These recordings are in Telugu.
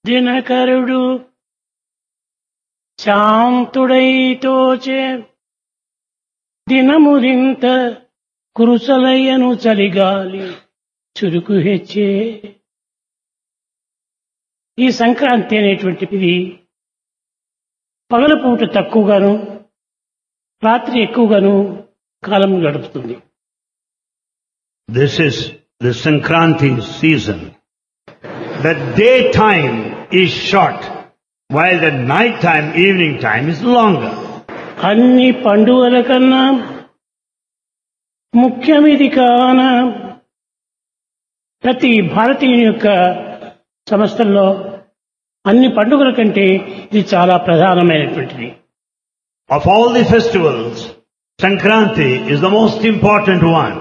దినకరుడు శాంతుడైతోచే దినమురింత కురుసలయ్యను చలిగాలి చురుకు హెచ్చే ఈ సంక్రాంతి అనేటువంటిది పగలపూట తక్కువగాను రాత్రి ఎక్కువగాను కాలం గడుపుతుంది This is the Sankranti season. The daytime is short, while the nighttime, evening time is longer. అన్ని పండుగల కన్నా ముఖ్యమిది కాన ప్రతి భారతీయుని యొక్క సంస్థల్లో అన్ని పండుగల కంటే ఇది చాలా ప్రధానమైనటువంటిది Of all the festivals, Sankranti is the most important one.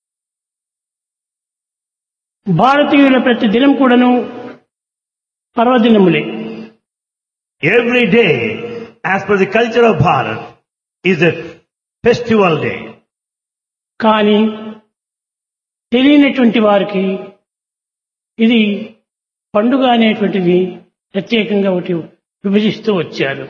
భారతీయుల ప్రతి దినం కూడాను పర్వదినములే Every day, as per the culture of Bharat, is a festival day. కానీ తెలియనటువంటి వారికి ఇది పండుగ అనేటువంటిది ప్రత్యేకంగా ఒకటి విభజిస్తూ వచ్చారు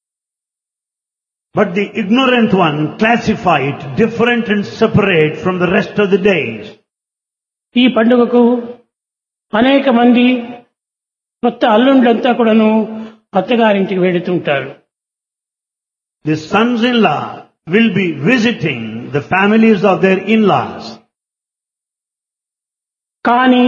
But the ignorant one classify it different and separate from the rest of the days. ఈ పండుగకు అనేక మంది కొత్త అల్లుండ్లంతా కూడాను అత్తగారింటికి వెళుతుంటారు The sons-in-law will be visiting the families of their in-laws. కానీ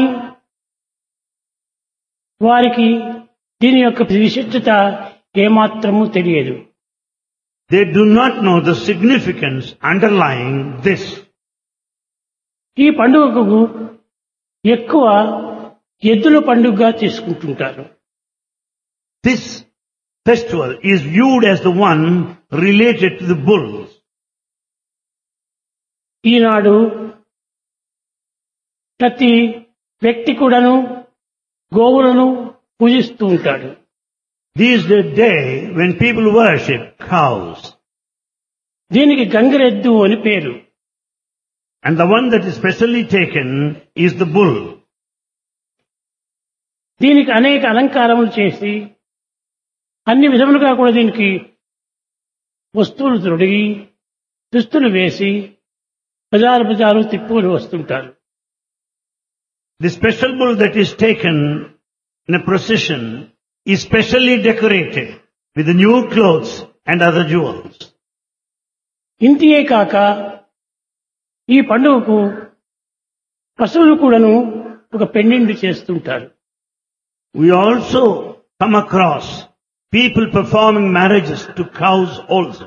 వారికి దీని యొక్క విశిష్టత ఏమాత్రము తెలియదు They do not know the significance underlying this. ఈ పండుగకు ఎక్కువ ఎద్దుల పండుగగా చేసుకుంటుంటారు This festival is viewed as the one related to the bulls. ఈనాడు ప్రతి వ్యక్తి కూడాను గోవులను పూజిస్తూ ఉంటాడు This is the day when people worship cows. దీనికి గంగిరెద్దు అని పేరు And the one that is specially taken is the bull. దీనికి అనేక అలంకారములు చేసి అన్ని విధములుగా కూడా దీనికి వస్తువులు తొడిగి దుస్తులు వేసి బజారు బజారు తిప్పులు వస్తుంటారు The special bull that is taken in a procession is specially decorated with the new clothes and other jewels. ఇంతియే కాక ఈ పండుగకు పశువులు కూడాను ఒక పెండిండు చేస్తుంటారు We also come across people performing marriages to cows also.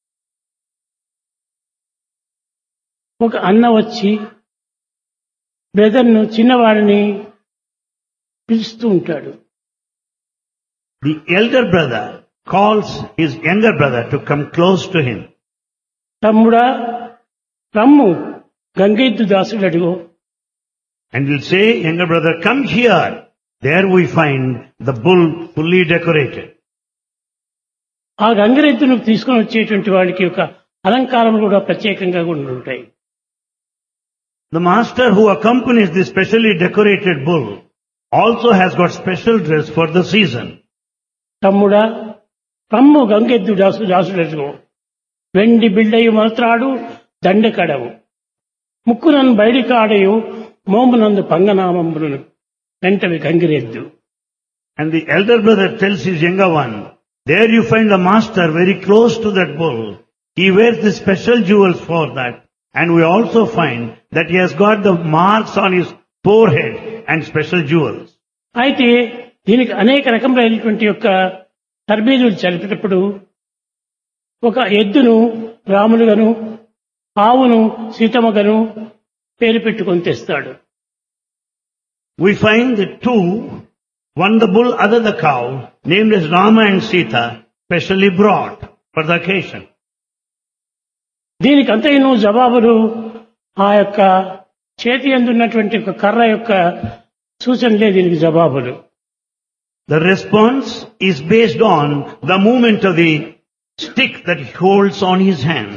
ఒక అన్న వచ్చి బ్రదర్ను చిన్నవాడిని పిలుస్తూ ఉంటాడు The elder brother calls his younger brother to come close to him. తమ్ముడా రమ్ము గంగెద్దు దాసుడు అడుగు And will say, younger brother, come here. There we find the bull fully decorated. ఆ గంగిరెద్దును తీసుకొని వచ్చేటువంటి వాడికి ఒక అలంకారం కూడా ప్రత్యేకంగా కూడా ఉంటాయి The master who accompanies this specially decorated bull also has got special dress for the season. తమ్ముడా రమ్ము గంగెద్దు దాసు దాసుడడుగు వెండి బిళ్ళయు మలత్రాడు దండకడవు ముక్కునన్ను బయడి కాడయు మోమునందు పంగనామంబులను వెంటవి గంగిరెద్దు And the elder brother tells his younger one, there you find the master very close to that bull. He wears the special jewels for that. And we also find that he has got the marks on his forehead and special jewels. అయితే దీనికి అనేక రకములైనటువంటి యొక్క తర్బీదులు జరిపేటప్పుడు ఒక ఎద్దును రాములుగాను ఆవును సీతమ్మగను పేరు పెట్టుకొని తెస్తాడు We find the two, one the bull, other the cow, named as Rama and Sita, specially brought for the occasion. దీనికి అంతైను జవాబులు ఆ యొక్క చేతి అందున్నటువంటి ఒక కర్ర యొక్క సూచనలే దీనికి జవాబులు The response is based on the movement of the stick that he holds on his hand.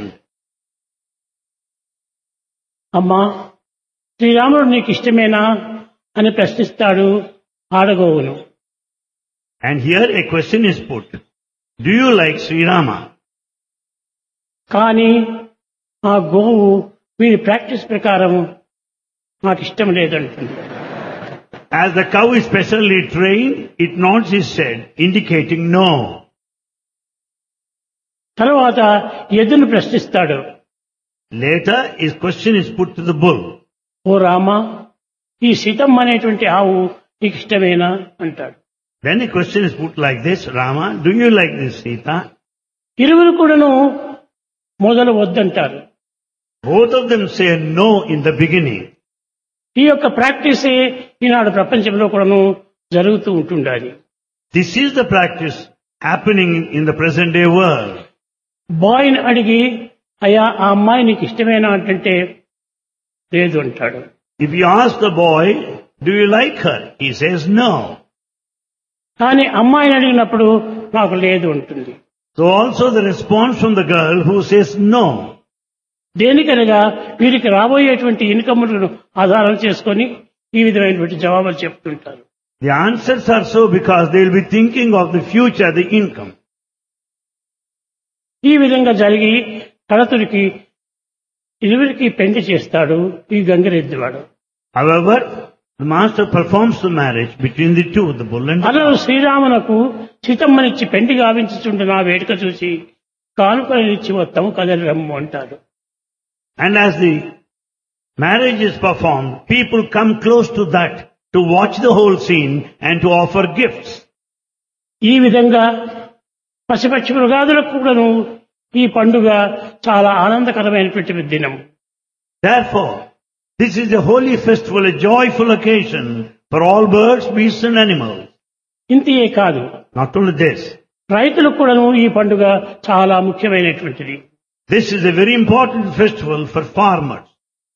అమ్మా శ్రీరాముడు నీకు ఇష్టమేనా అని ప్రశ్నిస్తాడు ఆడగోవును And here a question is put. Do you like Sri Rama? కానీ ఆ గోవు వీరి ప్రాక్టీస్ ప్రకారం నాకు ఇష్టం లేదంటుంది As the cow is specially trained, it nods its head, indicating no. తర్వాత ఎద్దును ప్రశ్నిస్తాడు Later, his question is put to the bull. ఓ రామా ఈ సీతమ్మ అనేటువంటి ఆవు నీకు ఇష్టమేనా అంటాడు Then a question is put like this, Rama, do you like this Sita? ఇరువురు కూడాను మొదలు వద్దంటారు Both of them say no in the beginning. ఈ యొక్క ప్రాక్టీసే ఈనాడు ప్రపంచంలో కూడాను జరుగుతూ ఉంటుండాలి This is the practice happening in the present day world. బాయ్ని అడిగి అయ్యా ఆ అమ్మాయి నీకు ఇష్టమేనా అంటే లేదు అంటాడు If you ask the boy, do you like her? He says no. కానీ అమ్మాయిని అడిగినప్పుడు నాకు లేదు ఉంటుంది So also the response from the girl who says no. దేనికనగా వీరికి రాబోయేటువంటి ఇన్కమ్లను ఆధారం చేసుకొని ఈ విధమైనటువంటి జవాబులు చెప్తుంటారు The answers are so because they will be thinking of the future, the income. ఈ విధంగా జరిగి కడతుడికి ఇరువురికి పెండి చేస్తాడు ఈ గంగిరెద్దువాడు However, the master performs the marriage between the two, the bull and the అలా cow. శ్రీరామునకు సీతమ్మనిచ్చి పెండి గావించుచుండే నా వేడుక చూసి కానుకలనిచ్చి వస్తాము కదలి రమ్ము అంటాడు And as the marriage is performed, people come close to that to watch the whole scene and to offer gifts. ఈ విధంగా పశుపక్షి మృగాదులకు కూడాను ఈ పండుగ చాలా ఆనందకరమైనటువంటి దినం Therefore, this is a holy festival, a joyful occasion for all birds, beasts and animals. ఇంతియే కాదు Not only this, రైతులకు కూడాను ఈ పండుగ చాలా ముఖ్యమైనటువంటిది this is a very important festival for farmers.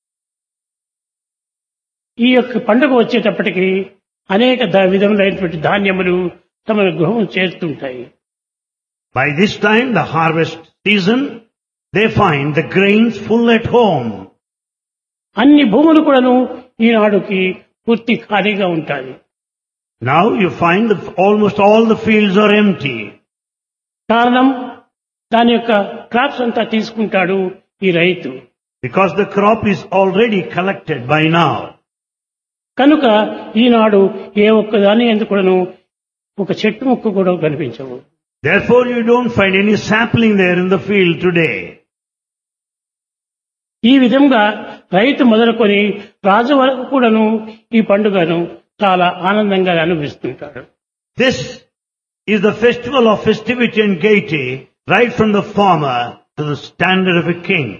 ఈ యొక్క పండుగ వచ్చేటప్పటికి అనేక ద- విధములైనటువంటి ధాన్యములు తమ గృహం చేరుతుంటాయి By this time, the harvest season, they find the grains full at home. అన్ని భూములు కూడాను ఈనాడుకి పూర్తి ఖాళీగా ఉంటాయి Now you find that almost all the fields are empty. కారణం దాని యొక్క క్రాప్స్ అంతా తీసుకుంటాడు ఈ రైతు Because the crop is already collected by now. కనుక ఈనాడు ఏ ఒక్క దాని ఎందుకు కూడాను ఒక చెట్టు ముక్క కూడా కనిపించవు Therefore you don't find any sapling there in the field today. ఈ విధంగా రైతు మొదలుకొని రాజు వరకు కూడాను ఈ పండుగను చాలా ఆనందంగా అనుభవిస్తుంటాడు This is the festival of festivity and gaiety right from the farmer to the standard of a king.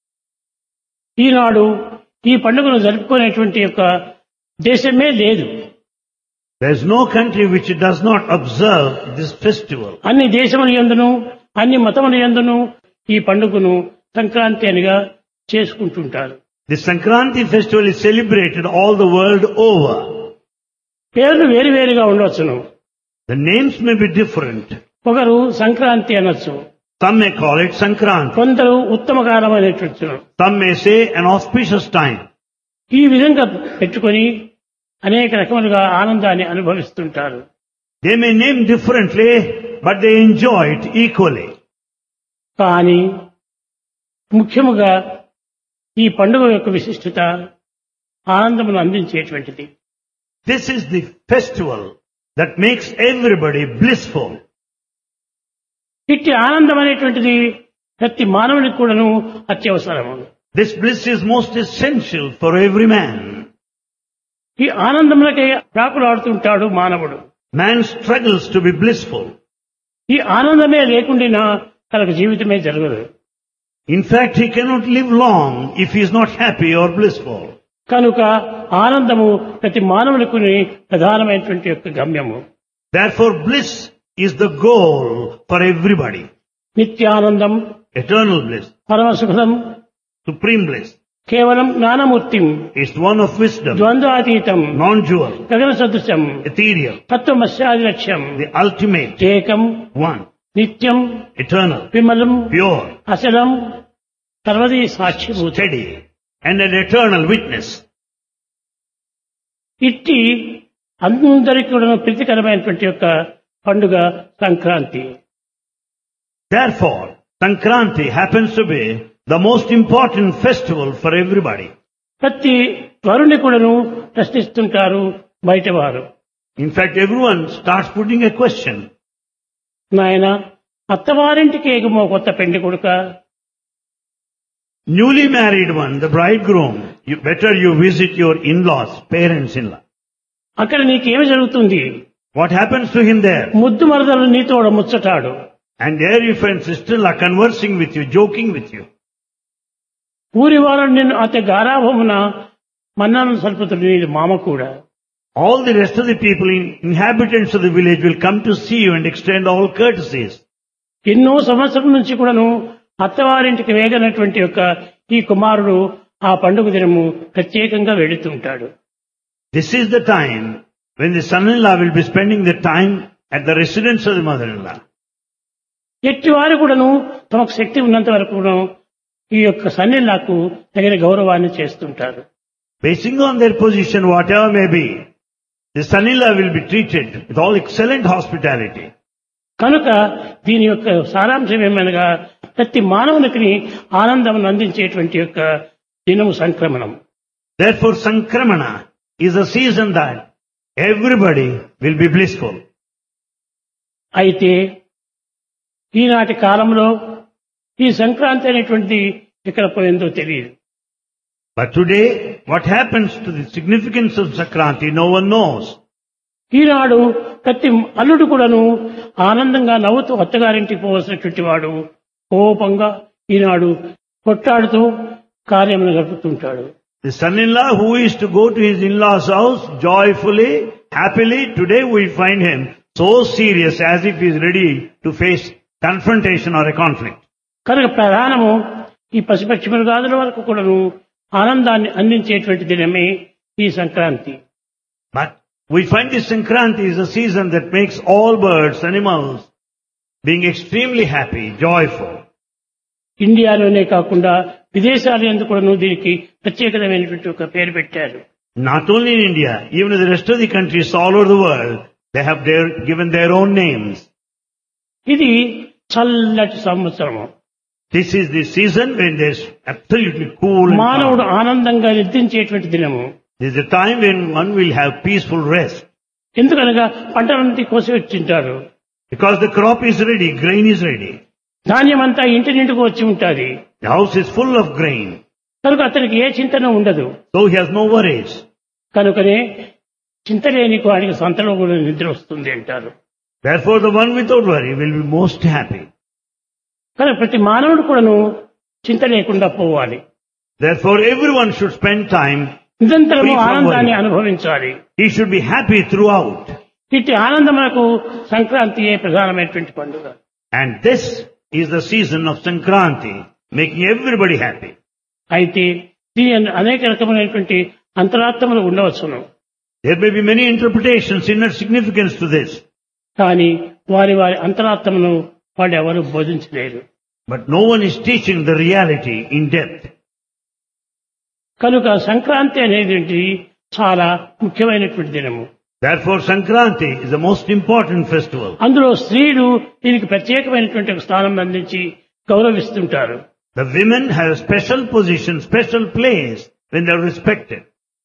ఈనాడు ఈ పండుగను జరుపుకునేటువంటి యొక్క దేశమే లేదు There is no country which does not observe this festival. అన్ని దేశముల యందును అన్ని మతముల యందును ఈ పండుగను Sankranti అనిగా చేసుకుంటుంటారు The Sankranti festival is celebrated all the world over. పేర్లు వేరువేరుగా ఉండవచ్చును The names may be different. ఒకరు సంక్రాంతి అనొచ్చు Some may call it Sankranti. కొందరు ఉత్తమకాలమైనటువంటి Some may say an auspicious time. ఈ విధంగా పెట్టుకొని అనేక రకములుగా ఆనందాన్ని అనుభవిస్తుంటారు They may name differently, but they enjoy it equally. కానీ ముఖ్యముగా ఈ పండుగ యొక్క విశిష్టత ఆనందమును అందించేటువంటిది This is the festival that makes everybody blissful. ఇట్టి ఆనందం అనేటువంటిది ప్రతి మానవునికి కూడాను అత్యవసరము This bliss is most essential for every man. ఈ ఆనందములకే ప్రాకులాడుతుంటాడు మానవుడు Man struggles to be blissful. ఈ ఆనందమే లేకుండా తనకు జీవితమే జరగదు In fact, he cannot live long if he is not happy or blissful. కనుక ఆనందము ప్రతి మానవులకు ప్రధానమైనటువంటి యొక్క గమ్యము Therefore, bliss is the goal for everybody. Nityanandam Eternal bliss, పరమసుఖం supreme bliss, కేవలం జ్ఞానమూర్తిం is one of wisdom, ద్వంద్వాతీతం non-dual, గగన సదృశం ethereal, తత్వమస్యాది లక్ష్యం the ultimate, ఏకం one, నిత్యం eternal, విమలం pure, అచలం సర్వదీ సాక్షిభూత steady, and an eternal witness. ఇట్టి అందరికీ కూడా ప్రీతికరమైనటువంటి యొక్క పండుగ Sankranti Therefore, Sankranti happens to be the most important festival for everybody. ప్రతి వరుని కూడాను ప్రశ్నిస్తుంటారు బయటవారు In fact, everyone starts putting a question. నాయన అత్తవారింటికి ఏగమో కొత్త పెండి కొడుక Newly married one, the bridegroom, you, better you visit your in-laws, parents-in-law. అక్కడ నీకేమి జరుగుతుంది What happens to him there? ముద్దు మరదలు నీతోడ ముచ్చటాడు And there you find sister-in-law conversing with you, joking with you. ఊరి వారు నిన్ను అతి గారాభమున మన్నాను సల్పుతుడు నీ మామ కూడా All the rest of the people, in, inhabitants of the village will come to see you and extend all courtesies. ఎన్నో సంవత్సరం నుంచి కూడాను అత్తవారింటికి వేగనటువంటి యొక్క ఈ కుమారుడు ఆ పండుగ దినము ప్రత్యేకంగా వెళుతుంటాడు This is the time when the son-in-law will be spending the time at the residence of the mother-in-law. ఎట్టి వారు కూడాను తమకు శక్తి ఉన్నంత వరకు కూడాను ఈ యొక్క సన్నిలాకు తగిన గౌరవాన్ని చేస్తుంటారు Basing on their position, whatever may be, the son-in-law will be treated with all excellent hospitality. కనుక దీని యొక్క సారాంశం ఏమనగా ప్రతి మానవునికి ఆనందం అందించేటువంటి యొక్క దినము సంక్రమణం Therefore, Sankramana is a season that everybody will be blissful. అయితే ఈనాటి కాలంలో ఈ సంక్రాంతి అనేటువంటిది ఎక్కడ పోయిందో తెలియదు But today, what happens to the significance of Sankranti, no one knows. ఈనాడు ప్రతి అల్లుడు కూడాను ఆనందంగా నవ్వుతూ అత్తగారింటికి పోవలసినటువంటి వాడు కోపంగా ఈనాడు కొట్టాడుతూ కార్యమును జరుపుతుంటాడు The son-in-law who is to go to his in-law's house joyfully, happily, today we find him so serious as if he is ready to face confrontation or a conflict. కనుక ప్రధానము ఈ పశుపక్షి మృగాదుల వరకు కూడాను ఆనందాన్ని అందించేటువంటి దినమే ఈ Sankranti But we find this Sankranti is a season that makes all birds, animals, being extremely happy, joyful. ఇండియాలోనే కాకుండా విదేశాలు ఎందుకు కూడాను దీనికి ప్రత్యేకమైనటువంటి ఒక పేరు పెట్టారు Not only in India, even in the rest of the countries all over the world, they have their, given their own names. ఇది చల్లటి సంవత్సరము This is the season when there's absolutely cool and మానవుడు calm. ఆనందంగా నిద్రించేటువంటి దినము This is the time when one will have peaceful rest. ఎందుకనగా పంటలంతా కోసి వచ్చింటారు Because the crop is ready, grain is ready. ధాన్యం అంతా ఇంటి నిండుకు వచ్చి ఉంటుంది The house is full of grain. కనుక అతనికి ఏ చింతన ఉండదు So he has no worries. కనుకనే చింత లేని వాడికి సంతలో కూడా నిద్ర వస్తుంది అంటారు Therefore the one without worry will be most happy. కనుక ప్రతి మానవుడు కూడాను చింత లేకుండా పోవాలి Therefore everyone should spend time. నిరంతరము Free from ఆనందాన్ని worry. అనుభవించాలి He should be happy throughout. ఇట్టి ఆనందములకు సంక్రాంతియే ప్రధానమైనటువంటి పండుగ And this is the season of Sankranti, making everybody happy. అయితే దీని అనే- అనేక రకమైనటువంటి అంతరాత్మలు ఉండవచ్చును There may be many interpretations, inner significance to this. కానీ వారి వారి అంతరాత్మను వాళ్ళు ఎవరు బోధించలేరు But no one is teaching the reality in depth. కనుక సంక్రాంతి అనేది చాలా ముఖ్యమైనటువంటి దినము Therefore Sankranti is the most important festival. అందులో స్త్రీలు దీనికి ప్రత్యేకమైనటువంటి ఒక స్థానం అందించి గౌరవిస్తుంటారు The women have a special position, special place when they are respected.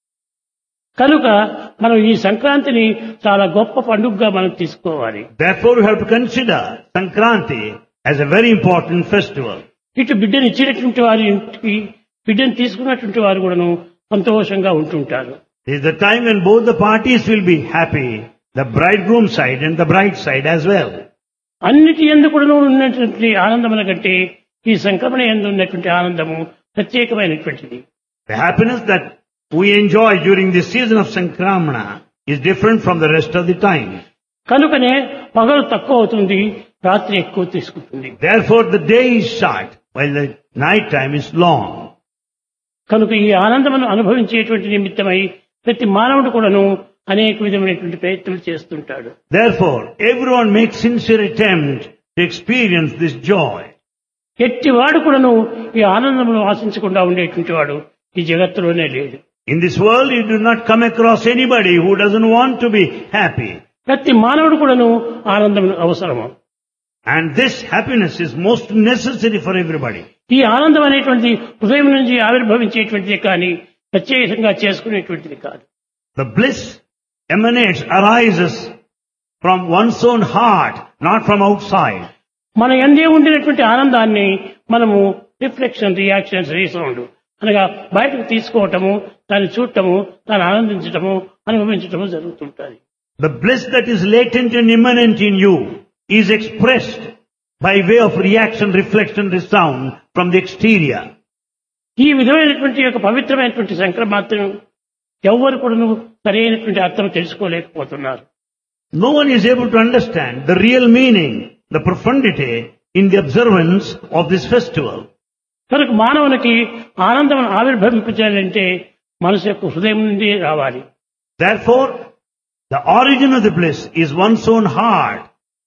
కనుక మనం ఈ సంక్రాంతిని చాలా గొప్ప పండుగగా మనం తీసుకోవాలి Therefore we have to consider Sankranti as a very important festival. ఇటు బిడ్డను ఇచ్చినటువంటి వారి ఇంటికి బిడ్డను తీసుకున్నటువంటి వారు కూడాను సంతోషంగా ఉంటుంటారు This is the time when both the parties will be happy, the bridegroom side and the bride side as well. అన్నిటి ఎందు కూడాను ఉన్నటువంటి ఆనందముల కంటే ఈ సంక్రమణ ఎందు ఉన్నటువంటి ఆనందము ప్రత్యేకమైనటువంటిది The happiness that we enjoy during this season of Sankramana is different from the rest of the time. కనుకనే పగలు తక్కువ అవుతుంది రాత్రి ఎక్కువ తీసుకుంటుంది Therefore the day is short while the night time is long. కనుక ఈ ఆనందమును అనుభవించేటువంటి నిమిత్తమై ప్రతి మానవుడు కూడాను అనేక విధమైనటువంటి ప్రయత్నాలు చేస్తుంటాడు Therefore everyone makes sincere attempt to experience this joy. ఎట్టి వాడు కూడాను ఈ ఆనందమును ఆశించకుండా ఉండేటువంటి వాడు ఈ జగత్తులోనే లేడు In this world you do not come across anybody who doesn't want to be happy. ప్రతి మానవుడు కూడాను ఆనందం అవసరము And this happiness is most necessary for everybody. ఈ ఆనందం అనేటువంటిది హృదయం నుంచి ఆవిర్భవించేటువంటిది కానీ ప్రత్యేకంగా చేసుకునేటువంటిది కాదు The bliss emanates, arises from one's own heart, not from outside. మన ఎందే ఉండినటువంటి ఆనందాన్ని మనము రిఫ్లెక్షన్ రియాక్షన్స్ రీసౌండ్ అనగా బయటకు తీసుకోవటము దాన్ని చూడటము దాన్ని ఆనందించటము అనుభవించటము జరుగుతుంటుంది The bliss that is latent and immanent in you is expressed by way of reaction, reflection, resound from the exterior. ఈ విధమైనటువంటి యొక్క పవిత్రమైనటువంటి సంక్రమాత్రం ఎవ్వరు కూడా సరైనటువంటి అర్థం తెలుసుకోలేకపోతున్నారు No one is able to understand the real meaning, the profundity in the observance of this festival. కనుక మానవునికి ఆనందం ఆవిర్భవించాలంటే మనసు యొక్క హృదయం నుండి రావాలి Therefore, the origin of the bliss is one's own heart.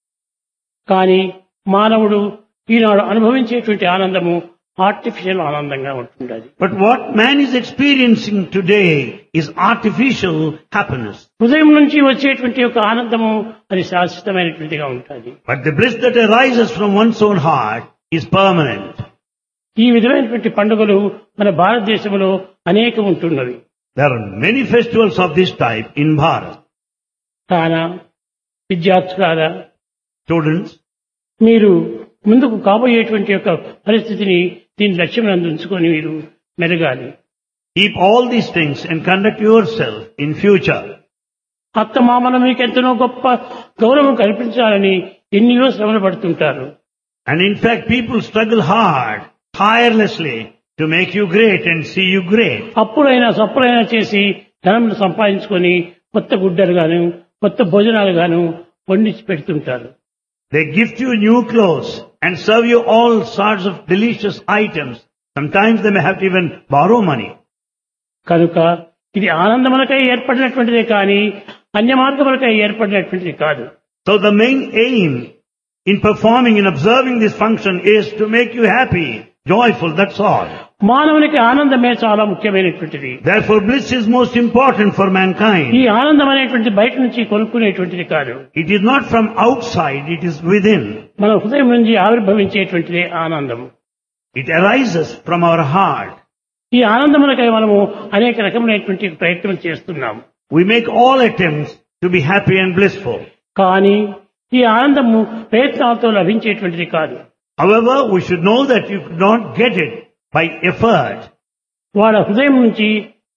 కానీ మానవుడు ఈనాడు అనుభవించేటువంటి ఆనందము ఆర్టిఫిషియల్ ఆనందంగా ఉంటుండది But what man is experiencing today is artificial happiness. హృదయం నుంచి వచ్చేటువంటి యొక్క ఆనందము అది శాశ్వతమైనటువంటిగా ఉంటుంది But the bliss that arises from one's own heart is permanent. ఈ విధమైనటువంటి పండుగలు మన భారతదేశంలో అనేకం ఉంటున్నవి There are many festivals of this type in Bharat. కాన విద్యార్థులారా Students, మీరు ముందుకు కాబోయేటువంటి యొక్క పరిస్థితిని దీని లక్ష్యం ఉంచుకొని మీరు మెరగాలి keep all these things and conduct yourself in future. అత్తమామల మీకు ఎంతనో గొప్ప గౌరవం కల్పించాలని ఎన్నో శ్రమలు పడుతుంటారు And in fact, people struggle hard, tirelessly to make you great and see you great. అప్పుడైనా సప్పుడైనా చేసి ధనం సంపాదించుకొని కొత్త గుడ్డలు గాను కొత్త భోజనాలు గాను వండించి పెడుతుంటారు They gift you new clothes and serve you all sorts of delicious items. Sometimes they may have to even borrow money. కనుక ఇది ఆనందములకై ఏర్పడినటువంటిదే కానీ అన్య మార్గములకై ఏర్పడినటువంటిది కాదు So the main aim in performing and observing this function is to make you happy, joyful, that's all. మానవునికి ఆనందమే చాలా ముఖ్యమైనటువంటిది Therefore bliss is most important for ఈ mankind. ఆనందం అనేటువంటి బయట నుంచి కొనుక్కునేటువంటిది కాదు It is not from outside, it is within. మన హృదయం నుంచి ఆవిర్భవించేటువంటిదే ఆనందం It arises from our heart. ఈ ఆనందములకై మనము అనేక రకములైనటువంటి ప్రయత్నం చేస్తున్నాం We make all attempts to be happy and blissful. కానీ ఈ ఆనందము ప్రయత్నాలతో లభించేటువంటిది కాదు However, we should know that you could not get it by effort. వాళ్ళ హృదయం నుంచి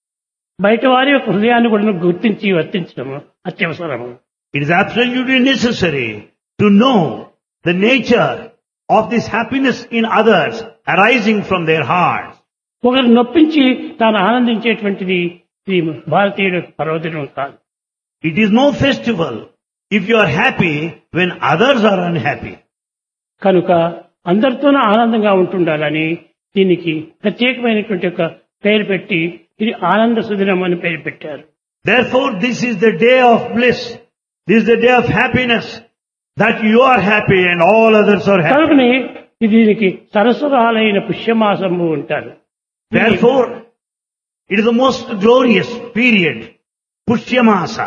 బయట వారి యొక్క హృదయాన్ని కూడా గుర్తించి వర్తించడం అత్యవసరము It is absolutely necessary to know the nature of this happiness in others arising from their hearts. ఒకరు నొప్పించి తాను ఆనందించేటువంటిది ఇది భారతీయుల యొక్క పర్వదినం కాదు It is no festival if you are happy when others are unhappy. కనుక అందరితోనూ ఆనందంగా ఉంటుండాలని దీనికి ప్రత్యేకమైనటువంటి ఒక పేరు పెట్టి ఇది ఆనంద సుదినం అని పేరు పెట్టారు Therefore, this is the day of bliss. This is the day of happiness. That you are happy and all others are happy. కనుకని ఇది దీనికి సరస్వరాలైన పుష్యమాసము ఉంటారు Therefore, it is the most glorious period, Pushyamasa.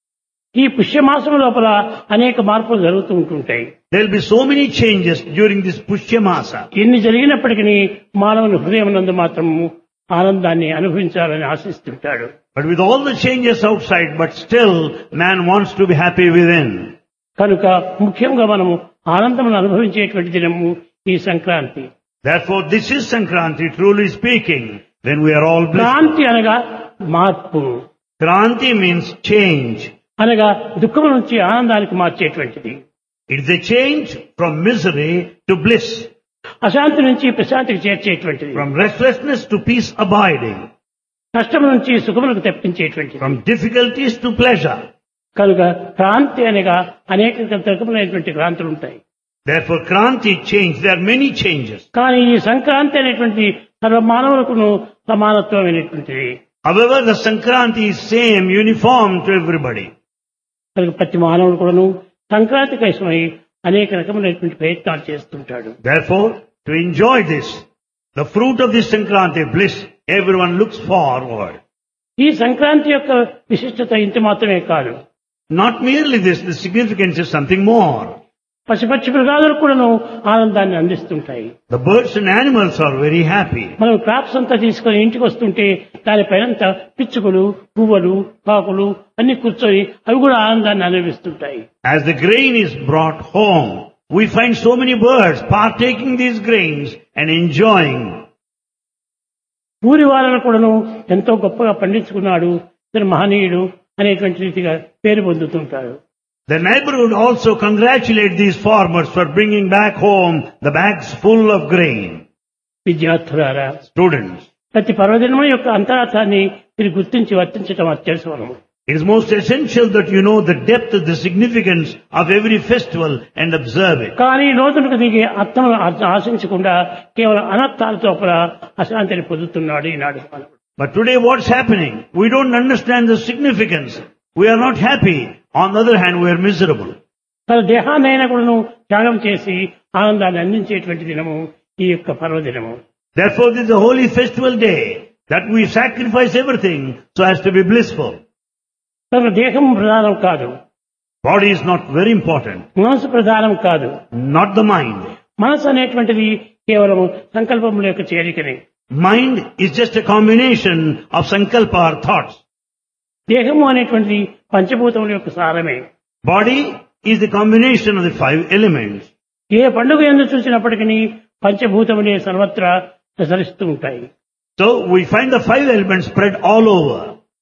ఈ పుష్యమాసం లోపల అనేక మార్పులు జరుగుతూ ఉంటుంటాయి There will be so many changes during this Pushyamasa. ఎన్ని జరిగినప్పటికీ మానవుని హృదయం నందు మాత్రము ఆనందాన్ని అనుభవించాలని ఆశిస్తుంటాడు But with all the changes outside, but still man wants to be happy within. కనుక ముఖ్యంగా మనము ఆనందం అనుభవించేటువంటి దినము ఈ Sankranti Therefore, this is Sankranti, truly speaking, when we are all blessed. Kranti అనగా మార్పు Kranti means change. అనగా దుఃఖం నుంచి ఆనందానికి మార్చేటువంటిది It is a change from misery to bliss, అశాంతి నుంచి ప్రశాంతికి చేర్చేటువంటిది from restlessness to peace abiding, కష్టం నుంచి సుఖములకు తెప్పించేటువంటిది from difficulties to pleasure. కనుక క్రాంతి అనగా అనేక రకములైనటువంటి క్రాంతులు ఉంటాయి Therefore, Kranti change. There are many changes. కానీ ఈ సంక్రాంతి అనేటువంటి సర్వ మానవులకును సమానత్వమైనటువంటిది However, the Sankranti is same, uniform to everybody. కనుక ప్రతి మానవుడు కూడాను సంక్రాంతి కోసమై అనేక రకములైనటువంటి ప్రయత్నాలు చేస్తుంటాడు Therefore, to enjoy this, the fruit of this Sankranti bliss, everyone looks forward. ఈ సంక్రాంతి యొక్క విశిష్టత ఇంత మాత్రమే కాదు Not merely this, the significance is something more. పశుపక్షి మృగాదులు కూడాను ఆనందాన్ని అందిస్తుంటాయి The birds and animals are very happy. మనం క్రాప్స్ అంతా తీసుకొని ఇంటికి వస్తుంటే దానిపైనంత పిచ్చుకలు పువ్వులు కాకులు అన్ని కూర్చొని అవి కూడా ఆనందాన్ని అనుభవిస్తుంటాయి As the grain is brought home, we find so many birds partaking these grains and enjoying. ఊరి వాళ్ళను కూడాను ఎంతో గొప్పగా పండించుకున్నాడు ఇతను మహనీయుడు అనేటువంటి రీతిగా పేరు పొందుతుంటారు The neighborhood also congratulate these farmers for bringing back home the bags full of grain. విద్యార్థులారా Students, ప్రతి పర్వదినం యొక్క అంతరార్థాన్ని మీరు గుర్తించి వర్తించటం అత్యవసరము it is most essential that you know the depth of the significance of every festival and observe it. కానీ లోతులకు దిగే అర్థం ఆశించకుండా కేవలం అనర్థాలతో కూడా అశాంతిని పొందుతున్నాడు ఈనాడు మానవుడు But today what's happening? We don't understand the significance. We are not happy. On the other hand, we are miserable. తన దేహాన్ని అయినా కూడాను త్యాగం చేసి ఆనందాన్ని అందించేటువంటి దినము ఈ యొక్క పర్వదినము Therefore, this is a holy festival day that we sacrifice everything so as to be blissful. తన దేహం ప్రధానం కాదు Body is not very important, మనసు ప్రధానం కాదు not the mind. మనసు అనేటువంటిది కేవలం సంకల్పముల యొక్క చేరికనే Mind is just a combination of sankalpa or thoughts. దేహము అనేటువంటిది పంచభూతముల యొక్క సారమే Body is the combination of the five elements. ఏ పండుగ ఎందు చూసినప్పటికీ పంచభూతములే సర్వత్రా ప్రసరిస్తూ ఉంటాయి So we find the five elements spread all over.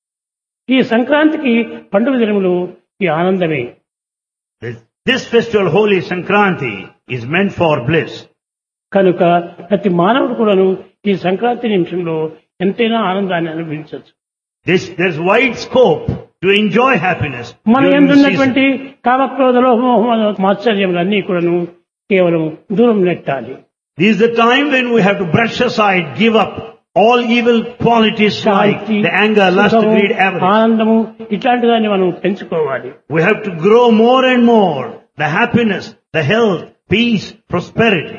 ఈ సంక్రాంతికి పండుగ దినములు ఈ ఆనందమే This, this festival, Holy Sankranti, is meant for bliss. కనుక ప్రతి మానవుడు కూడాను ఈ సంక్రాంతి నిమిషంలో ఎంతైనా ఆనందాన్ని అనుభవించవచ్చు This, there's wide scope to enjoy happiness. మన during the ఎందున్నటువంటి కామక్రోధ లోహమోహ మాత్సర్యములన్నీ కూడాను కేవలం దూరం నెట్టాలి This is the time when we have to brush aside, give up all evil qualities like Shanti the anger, lust, సుఖము, greed, avarice. ఆనందము ఇట్లాంటి దాన్ని మనం పెంచుకోవాలి We have to grow more and more the happiness, the health, peace, prosperity.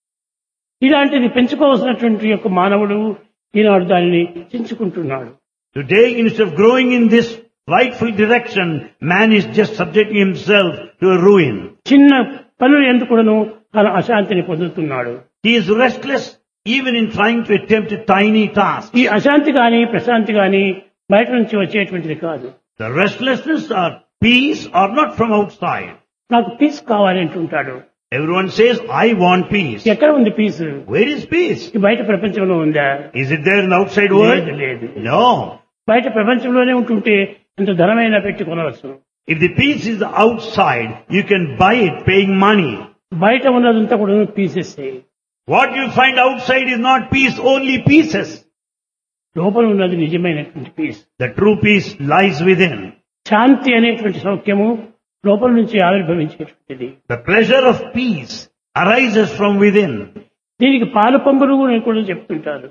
ఇలాంటిది పెంచుకోవాల్సినటువంటి యొక్క మానవుడు ఈనాడు దానిని చించుకుంటున్నాడు Today, instead of growing in this rightful direction, man is just subjecting himself to a ruin. చిన్న పనులు ఎందుకును తన అశాంతిని పొందుతున్నాడు He is restless even in trying to attempt a tiny task. ఈ అశాంతి గాని ప్రశాంతి గాని బయట నుంచి వచ్చేటువంటిది కాదు The restlessness or peace are not from outside. నాకు పీస్ కావాలి అంటుంటాడు Everyone says, I want peace. ఎక్కడ ఉంది పీస్ Where is peace? ఈ బయట ప్రపంచంలో ఉందా Is it there in the outside లేదు world? లేదు No. బయట ప్రపంచంలోనే ఉంటుంటే ఎంత ధనమైనా పెట్టి కొనవచ్చు If the peace is outside, you can buy it paying money. బయట ఉన్నదంతా కూడా pieces What you find outside is not peace, only pieces. లోపల ఉన్నది నిజమైనటువంటి peace The true peace lies within. శాంతి అనేటువంటి సౌఖ్యము లోపల నుంచి ఆవిర్భవించేటువంటిది The pleasure of peace arises from within. దీనికి పాల పొంగులు అని కూడా చెప్తుంటారు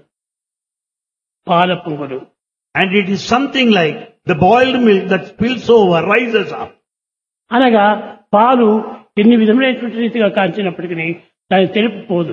పాల పొంగులు And it is something like the boiled milk that spills over, rises up. అనగా పాలు ఎన్ని విధములైనటువంటి రీతిగా కాంచినప్పటికీ దాని తెలుపు పోదు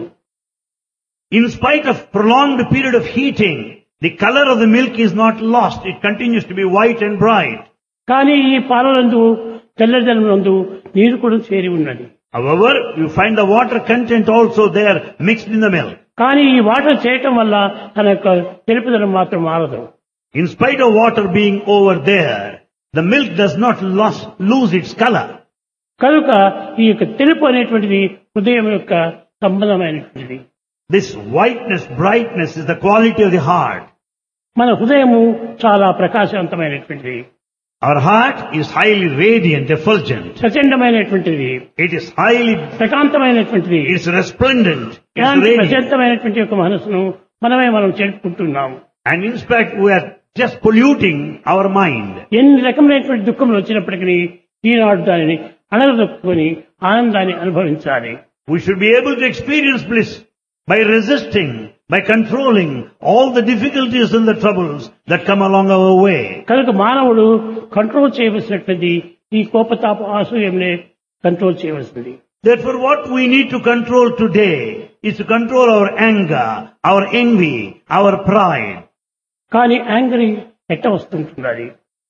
In spite of prolonged period of heating, the color of the milk is not lost. It continues to be white and bright. కానీ ఈ పాలనందు తెల్లదనందు నీరు కూడా చేరి ఉన్నది However, you find the water content also there mixed in the milk. కానీ ఈ వాటర్ చేయటం వల్ల తన యొక్క తెలుపుదనం మాత్రం మారదు In spite of water being over there, the milk does not lost, lose its color. కనుక ఈ యొక్క తెలుపు అనేటువంటిది హృదయం యొక్క సంబంధమైనటువంటిది This whiteness, brightness is the quality of the heart. మన హృదయము చాలా ప్రకాశవంతమైనటువంటిది Our heart is highly radiant, effulgent. ప్రచండమైనటువంటిది It is highly, ప్రకాంతమైనటువంటిది it is resplendent, it is ఇలాంటి radiant. ప్రశాంతమైనటువంటి యొక్క మనసును మనమే మనం చెప్పుకుంటున్నాము And in fact, we are just polluting our mind. ఎన్ని రకములైనటువంటి దుఃఖములు వచ్చినప్పటికీ ఈనాడు దానిని అణగదొక్కుని ఆనందాన్ని అనుభవించాలి We should be able to experience bliss by resisting, by controlling all the difficulties and the troubles that come along our way. కనుక మానవుడు కంట్రోల్ చేయవలసినటువంటి ఈ కోపతాప ఆసూయంనే కంట్రోల్ చేయవలసింది Therefore, what we need to control today is to control our anger, our envy, our pride. కానీ యాంగ్రీ ఎట్ట వస్తుంటున్నది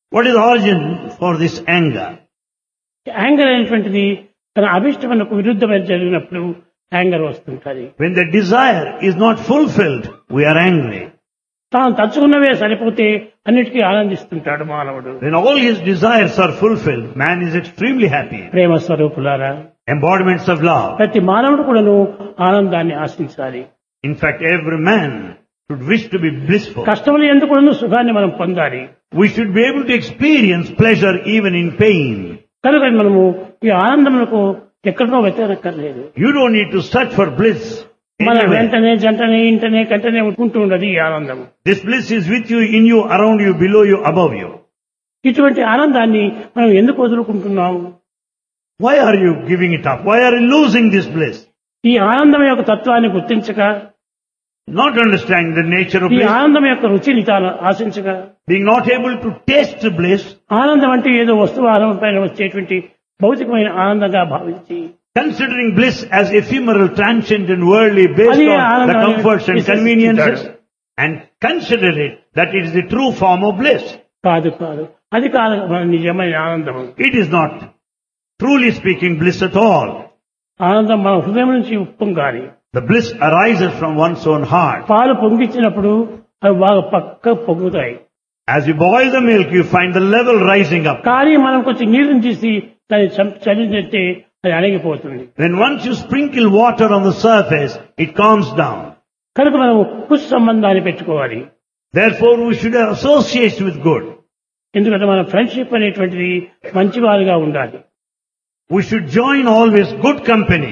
What is the origin for this anger? Anger అనేటువంటిది తన అభిష్టమునకు విరుద్ధమైన జరిగినప్పుడు యాంగర్ వస్తుంటది When the desire is not fulfilled, we are angry. తాను తలుచుకున్నవే సరిపోతే అన్నిటికీ ఆనందిస్తుంటాడు మానవుడు When all his desires are fulfilled, man is extremely happy. ప్రేమ స్వరూపులారా Embodiments of love. ప్రతి మానవుడు కూడాను ఆనందాన్ని ఆశించాలి In fact, every man should wish to be blissful. కష్టములు ఎందుకు కూడాను సుఖాన్ని మనం పొందాలి We should be able to experience pleasure even in pain. కనుక మనము ఈ ఆనందములకు ఎక్కడనో వెతకనక్కర్లేదు You don't need to search for bliss. మన anywhere. వెంటనే జంటనే ఇంటనే కంటనే ఉంటూ ఉండదు ఈ ఆనందం This bliss is with you, in you, around you, below you, above you. ఇటువంటి ఆనందాన్ని మనం ఎందుకు వదులుకుంటున్నాము Why are you giving it up? Why are you losing this bliss? ఈ ఆనందం యొక్క తత్వాన్ని గుర్తించక Not understanding the nature of ఈ bliss, ఆనందం యొక్క రుచిని తాను ఆశించక being not able to taste the bliss, ఆనందం అంటే ఏదో వస్తువు ఆనందం పైన వచ్చేటువంటి భౌతికమైన ఆనందంగా భావించి considering bliss as ephemeral, transient and worldly based అది on the ఆనందం అని comforts and విశ్వసిస్తుంటాడు. conveniences and consider it that it is the true form of bliss. కాదు కాదు అది కాదు మన నిజమైన ఆనందం It is not truly speaking bliss at all. ఆనందం మన హృదయం నుంచి ఉప్పొంగాలి The bliss arises from one's own heart. పాలు పొంగిచ్చినప్పుడు అవి బాగా పక్క పొంగుతాయి As you boil the milk, you find the level rising up. కానీ మనం కొంచెం నీరుని తీసి దాన్ని చం- చల్లిందంటే అది అణగిపోతుంది When once you sprinkle water on the surface, it calms down. కనుక మనం కుష్ సంబంధాన్ని పెట్టుకోవాలి Therefore, we should have association with good. ఎందుకంటే మన ఫ్రెండ్షిప్ అనేటువంటిది మంచివారుగా ఉండాలి We should join always good company.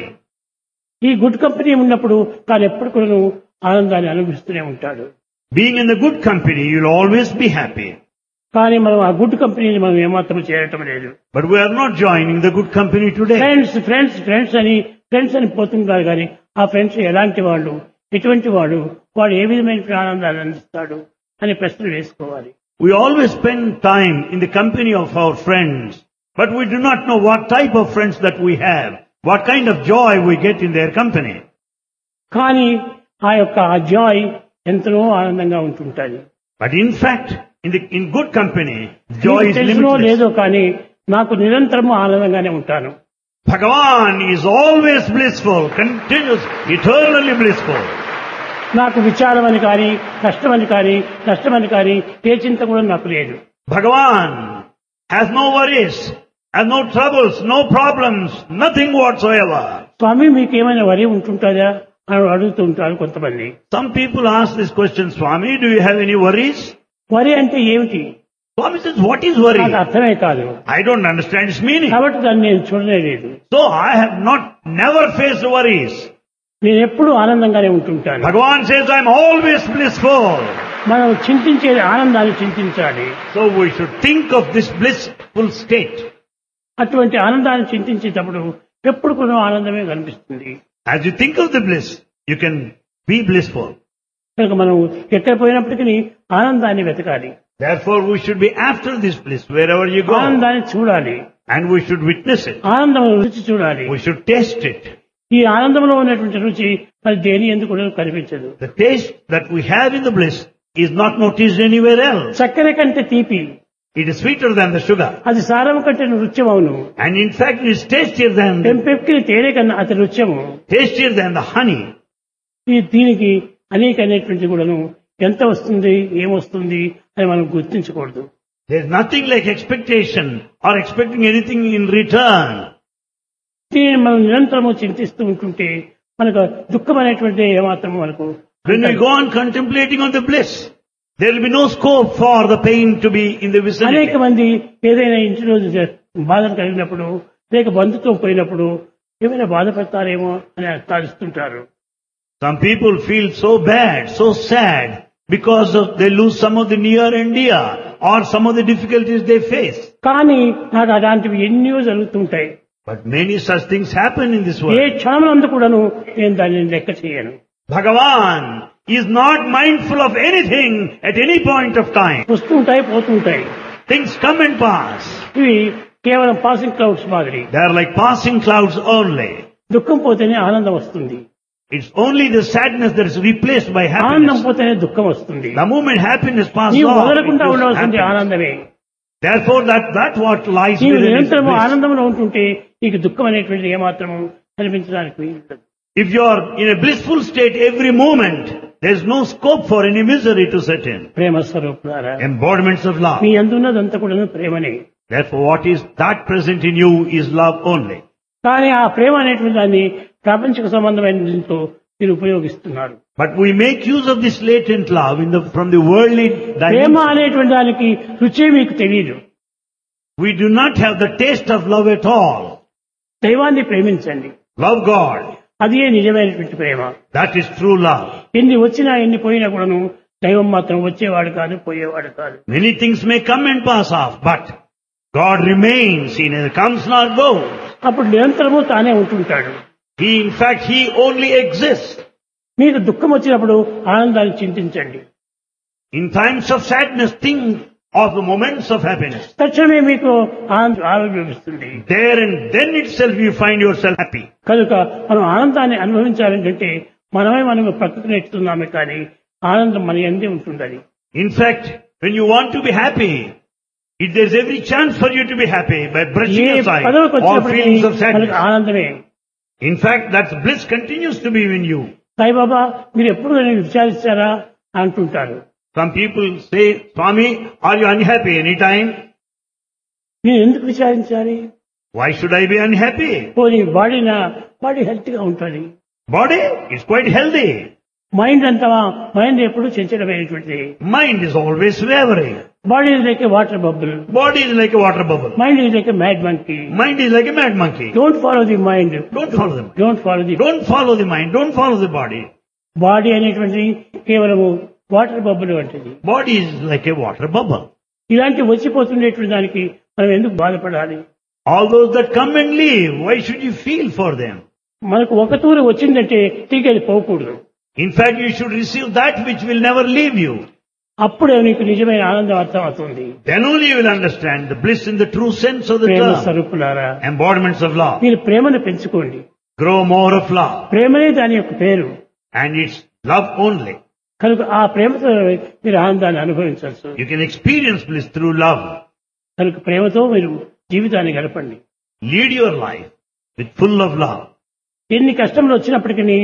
ఈ గుడ్ కంపెనీ ఉన్నప్పుడు తాను ఎప్పుడు కూడా ఆనందాన్ని అనుభవిస్తూనే ఉంటాడు Being in the good company, you'll always be happy. కానీ మనం ఆ గుడ్ కంపెనీని మనం ఏమాత్రం చేయటం లేదు But we are not joining the good company today. Friends friends friends అని ఫ్రెండ్స్ అని పోతుంటారు కానీ ఆ ఫ్రెండ్స్ ఎలాంటి వాళ్ళు ఎటువంటి వాడు వాడు ఏ విధమైన ఆనందాన్ని అందిస్తాడు అని ప్రశ్నలు వేసుకోవాలి We always spend time in the company of our friends, but we do not know what type of friends that we have, what kind of joy we get in their company. కానీ ఆ యొక్క ఆ జాయ్ ఎంతనో ఆనందంగా ఉంటుంటుంది But in fact, in the in good company, joy మీకు is తెలుసునో limitless. లేదో కానీ నాకు నిరంతరము ఆనందంగానే ఉంటాను Bhagavan is always blissful, continuous, eternally blissful. నాకు విచారం అని కానీ కష్టమని కానీ నష్టమని కానీ ఏ చింత కూడా నాకు లేదు Bhagavan has no worries, has no troubles, no problems, nothing whatsoever. స్వామి మీకు ఏమైనా వరి ఉంటుంటుందా అని అడుగుతూ ఉంటారు కొంతమంది Some people ask this question, Swami, do you have any worries? వరి అంటే ఏమిటి Swami says, what is worry? నాకు అర్థమే కాదు I don't understand its meaning. కాబట్టి దాన్ని నేను చూడనే లేదు So I have not, never faced worries. నేను ఎప్పుడూ ఆనందంగానే ఉంటుంటాను Bhagavan says, I'm always blissful. మనం చింతించేది ఆనందాన్ని చింతించాలి So we should think of this blissful state. అటువంటి ఆనందాన్ని చింతించేటప్పుడు ఎప్పుడు కూడా ఆనందమే కనిపిస్తుంది As you think of the bliss, you can be blissful. కనుక మనం ఎక్కడ పోయినప్పటికీ ఆనందాన్ని వెతకాలి Therefore we should be after this bliss wherever you go. ఆనందాన్ని చూడాలి And we should witness it. ఆనందం రుచి చూడాలి We should taste it. ఈ ఆనందంలో ఉన్నటువంటి రుచి మరి దేని ఎందుకు కూడా కనిపించదు The taste that we have in the bliss is not noticed anywhere else. చక్కెర కంటే తీపి It is sweeter than the sugar. అది సారం కంటే నృత్యం అవును And in fact it is tastier than, the, పెంపెక్కిన తేనె కన్నా అతి నృత్యము tastier than the honey. ఈ దీనికి అనేక అనేటువంటి కూడాను ఎంత వస్తుంది ఏమొస్తుంది అని మనం గుర్తించకూడదు There's nothing like expectation or expecting anything in return. దీనిని మనం నిరంతరము చింతిస్తూ ఉంటుంటే మనకు దుఃఖం అనేటువంటి ఏమాత్రం మనకు When we go on contemplating on the bliss, there will be no scope for the pain to be in the అనేక vicinity. మంది ఏదైనా ఇంటిలో బాధలు కలిగినప్పుడు లేక బంధుత్వం పోయినప్పుడు ఏమైనా బాధపడతారేమో అని తాగిస్తుంటారు Some people feel so bad, so sad, because of they lose some of the near and dear, or some of the difficulties they face. కానీ నాకు అలాంటివి ఎన్నో జరుగుతుంటాయి But many such things happen in this A world. క్షణంలో కూడాను నేను దానిని లెక్క చేయను Bhagavan is not mindful of anything at any point of time. వస్తుంటాయి పోతుంటాయి Things come and pass. ఇవి కేవలం పాసింగ్ క్లౌడ్స్ మాదిరి They are like passing clouds only. దుఃఖం పోతేనే ఆనందం వస్తుంది It's only the sadness that is replaced by ఆనందం happiness. పోతేనే దుఃఖం వస్తుంది The moment happiness passes నీవు off, it వదలకుండా goes ఉండవలసింది happiness. ఆనందమే Therefore, that, that what lies నీవు within is నిరంతరము bliss. ఆనందంలో ఉంటుంటే నీకు దుఃఖం అనేటువంటిది ఏమాత్రము కనిపించడానికి వీలు ఉండదు. If you are in a blissful state every moment, there is no scope for any misery to set in. ప్రేమ స్వరూపులారా Embodiments of love. మీ అందున్నదంతా కూడా ప్రేమనే Therefore, what is that present in you is love only. కానీ ఆ ప్రేమ అనేటువంటి దాన్ని ప్రాపంచిక సంబంధమైన దీంతో మీరు ఉపయోగిస్తున్నారు But we make use of this latent love in the, from the worldly Prema dimension. అనేటువంటి దానికి రుచే మీకు తెలియదు We do not have the taste of love at all. దైవాన్ని ప్రేమించండి Love God. అదే నిజమైనటువంటి ప్రేమ That is true love. ఎన్ని వచ్చినా ఎన్ని పోయినా కూడాను దైవం మాత్రం వచ్చేవాడు కాదు పోయేవాడు కాదు Many things may come and pass off, but God remains. He neither comes nor goes. అప్పుడు నిరంతరము తానే ఉంటుంటాడు He, in fact, He only exists. మీకు దుఃఖం వచ్చినప్పుడు ఆనందాన్ని చింతించండి In times of sadness, think of the moments of happiness. తక్షణమే మీకు ఆనంద ఆరోగ్యం ఇస్తుంది There and then itself you find yourself happy. కనుక మనం ఆనందాన్ని అనుభవించాలంటే మనమే మనం ప్రకృతి నేర్చుతున్నామే కానీ ఆనందం మన ఎందే ఉంటుంది అది In fact, when you want to be happy, if there's every chance for you to be happy by brushing A aside పదవికి all వచ్చినప్పటికీ feelings of మనకు sadness. ఆనందమే In fact, that bliss continues to be in you. Saibaba మీరు ఎప్పుడు నన్ను విచారిస్తారా అంటుంటారు Some people say, Swami, are you unhappy anytime? నేను ఎందుకు విచారించాలి Why should I be unhappy? పోనీ బాడీ నా బాడీ హెల్త్ గా ఉంటుంది Body is quite healthy. Mind అంతా మైండ్ ఎప్పుడు చంచలమైనటువంటిది Mind is always wavering. Body is like water bubble Body is like a water bubble. Mind is like mad monkey Mind is like a mad monkey. Don't follow the mind Don't follow the mind. Don't follow the Don't follow the mind. Don't follow the body. Body అనేటువంటిది కేవలము వాటర్ బబుల్ వంటిది Body is like a water bubble. ఇలాంటి వచ్చిపోతుండేటువంటి దానికి మనం ఎందుకు బాధపడాలి All those that come and leave, why should you feel for them? మనకు ఒక తూరు వచ్చిందంటే తిరిగి అది పోకూడదు In fact, you should receive that which will never leave you. అప్పుడే నీకు నిజమైన ఆనందం అర్థం అవుతుంది Then only you will understand the bliss in the true sense of the Prema term. స్వరూపులారా Embodiments of love. మీరు ప్రేమను పెంచుకోండి Grow more of love. ప్రేమనే దాని యొక్క పేరు And it's love only. కనుక ఆ ప్రేమతో మీరు ఆనందాన్ని అనుభవించవచ్చు You can experience bliss through love. కనుక ప్రేమతో మీరు జీవితాన్ని గడపండి Lead your life with full of love. ఎన్ని కష్టములు వచ్చినప్పటికీ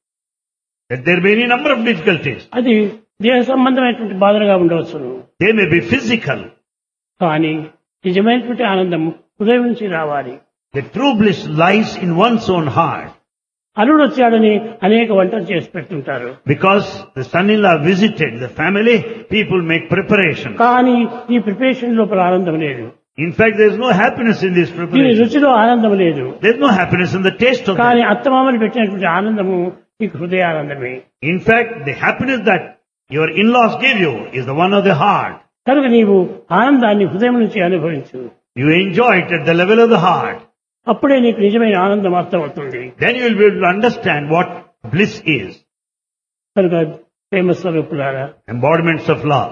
That there may be any number of difficulties. అది దేహ సంబంధమైనటువంటి బాధలుగా ఉండవచ్చును They may be physical. కానీ నిజమైనటువంటి ఆనందం హృదయం నుంచి రావాలి The true bliss lies in one's own heart. అల్లుడు వచ్చాడని అనేక వంటలు చేసి పెడుతుంటారు Because the son-in-law visited the family, people make preparation. కానీ ఈ ప్రిపరేషన్ లోపల ఆనందం లేదు In fact, there's no happiness in this దీని preparation. రుచిలో ఆనందం లేదు There's no happiness in the taste of కానీ that. అత్తమామని పెట్టినటువంటి ఆనందము నీకు హృదయ ఆనందమే In fact, the happiness that your in-laws give you is the one of the heart. కనుక నీవు ఆనందాన్ని హృదయం నుంచి అనుభవించు You enjoy it at the level of the heart. అప్పుడే నీకు నిజమైన ఆనందం అర్థమవుతుంది Then you will be able to understand what bliss is. కనుక ప్రేమ స్వరూపులారా Embodiments of love.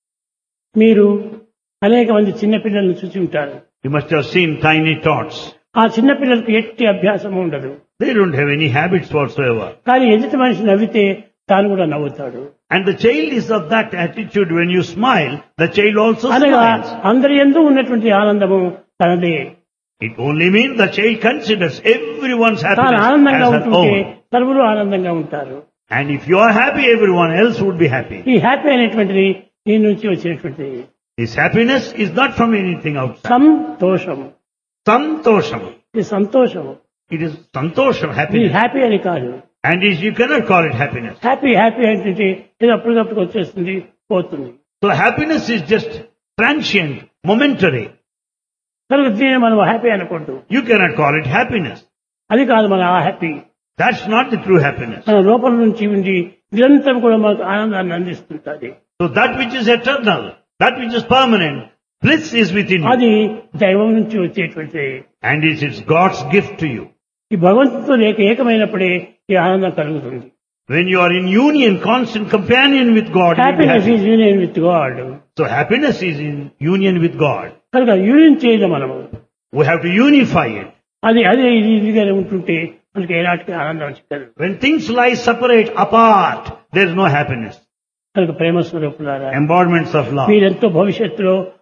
మీరు అనేక మంది చిన్నపిల్లలను చూసి ఉంటారు You must have seen tiny tots. ఆ చిన్నపిల్లలకు ఎట్టి అభ్యాసం ఉండదు They don't have any habits whatsoever. కానీ ఎదుటి మనిషి నవ్వితే తాను కూడా నవ్వుతాడు And the child is of that attitude when you smile, the child also అనగా smiles. అందరి ఎందు ఉన్నటువంటి ఆనందము తనదే It only means the child considers everyone's తాను happiness ఆనందంగా as her ఉంటుంటే own. సర్వులు ఆనందంగా ఉంటారు And if you are happy, everyone else would be happy. ఈ హ్యాపీ అనేటువంటిది నీ నుంచి వచ్చినటువంటిది This happiness is not from anything outside. సంతోషం Santosham. ఇది సంతోషం It is santosham, ఇది happiness. హ్యాపీ అని కాదు And is, you cannot call it happiness. Happy happy అంటే ఏదో అప్పటికప్పుడు వచ్చేస్తుంది పోతుంది So happiness is just transient, momentary. కనుక దీన్ని మనం హ్యాపీ అనుకుంటూ You cannot call it happiness. అది కాదు మన ఆ happy That's not the true happiness. మన లోపల నుంచి ఉండి నిరంతరం కూడా మనకు ఆనందాన్ని అందిస్తుంటుంది So that which is eternal, that which is permanent, bliss is within you. అది దైవం నుంచి వచ్చేటువంటిది And it is God's gift to you. ఈ భగవంతుతో ఏక ఏకమైనప్పుడే ఈ ఆనందం కలుగుతుంది When you are in union, constant companion with God, you will be happiness happy. Is union with God so happiness is in union with God. కనుక యూనియన్ చేయదు మనము We have to unify it. అది అదే ఇది ఇదిగానే ఉంటుంటే మనకి ఏనాటికి ఆనందం చిక్కదు When things lie separate, apart, there is no happiness. కనుక ప్రేమ స్వరూపులారా Embodiments of love. మీరెంతో భవిష్యత్తులో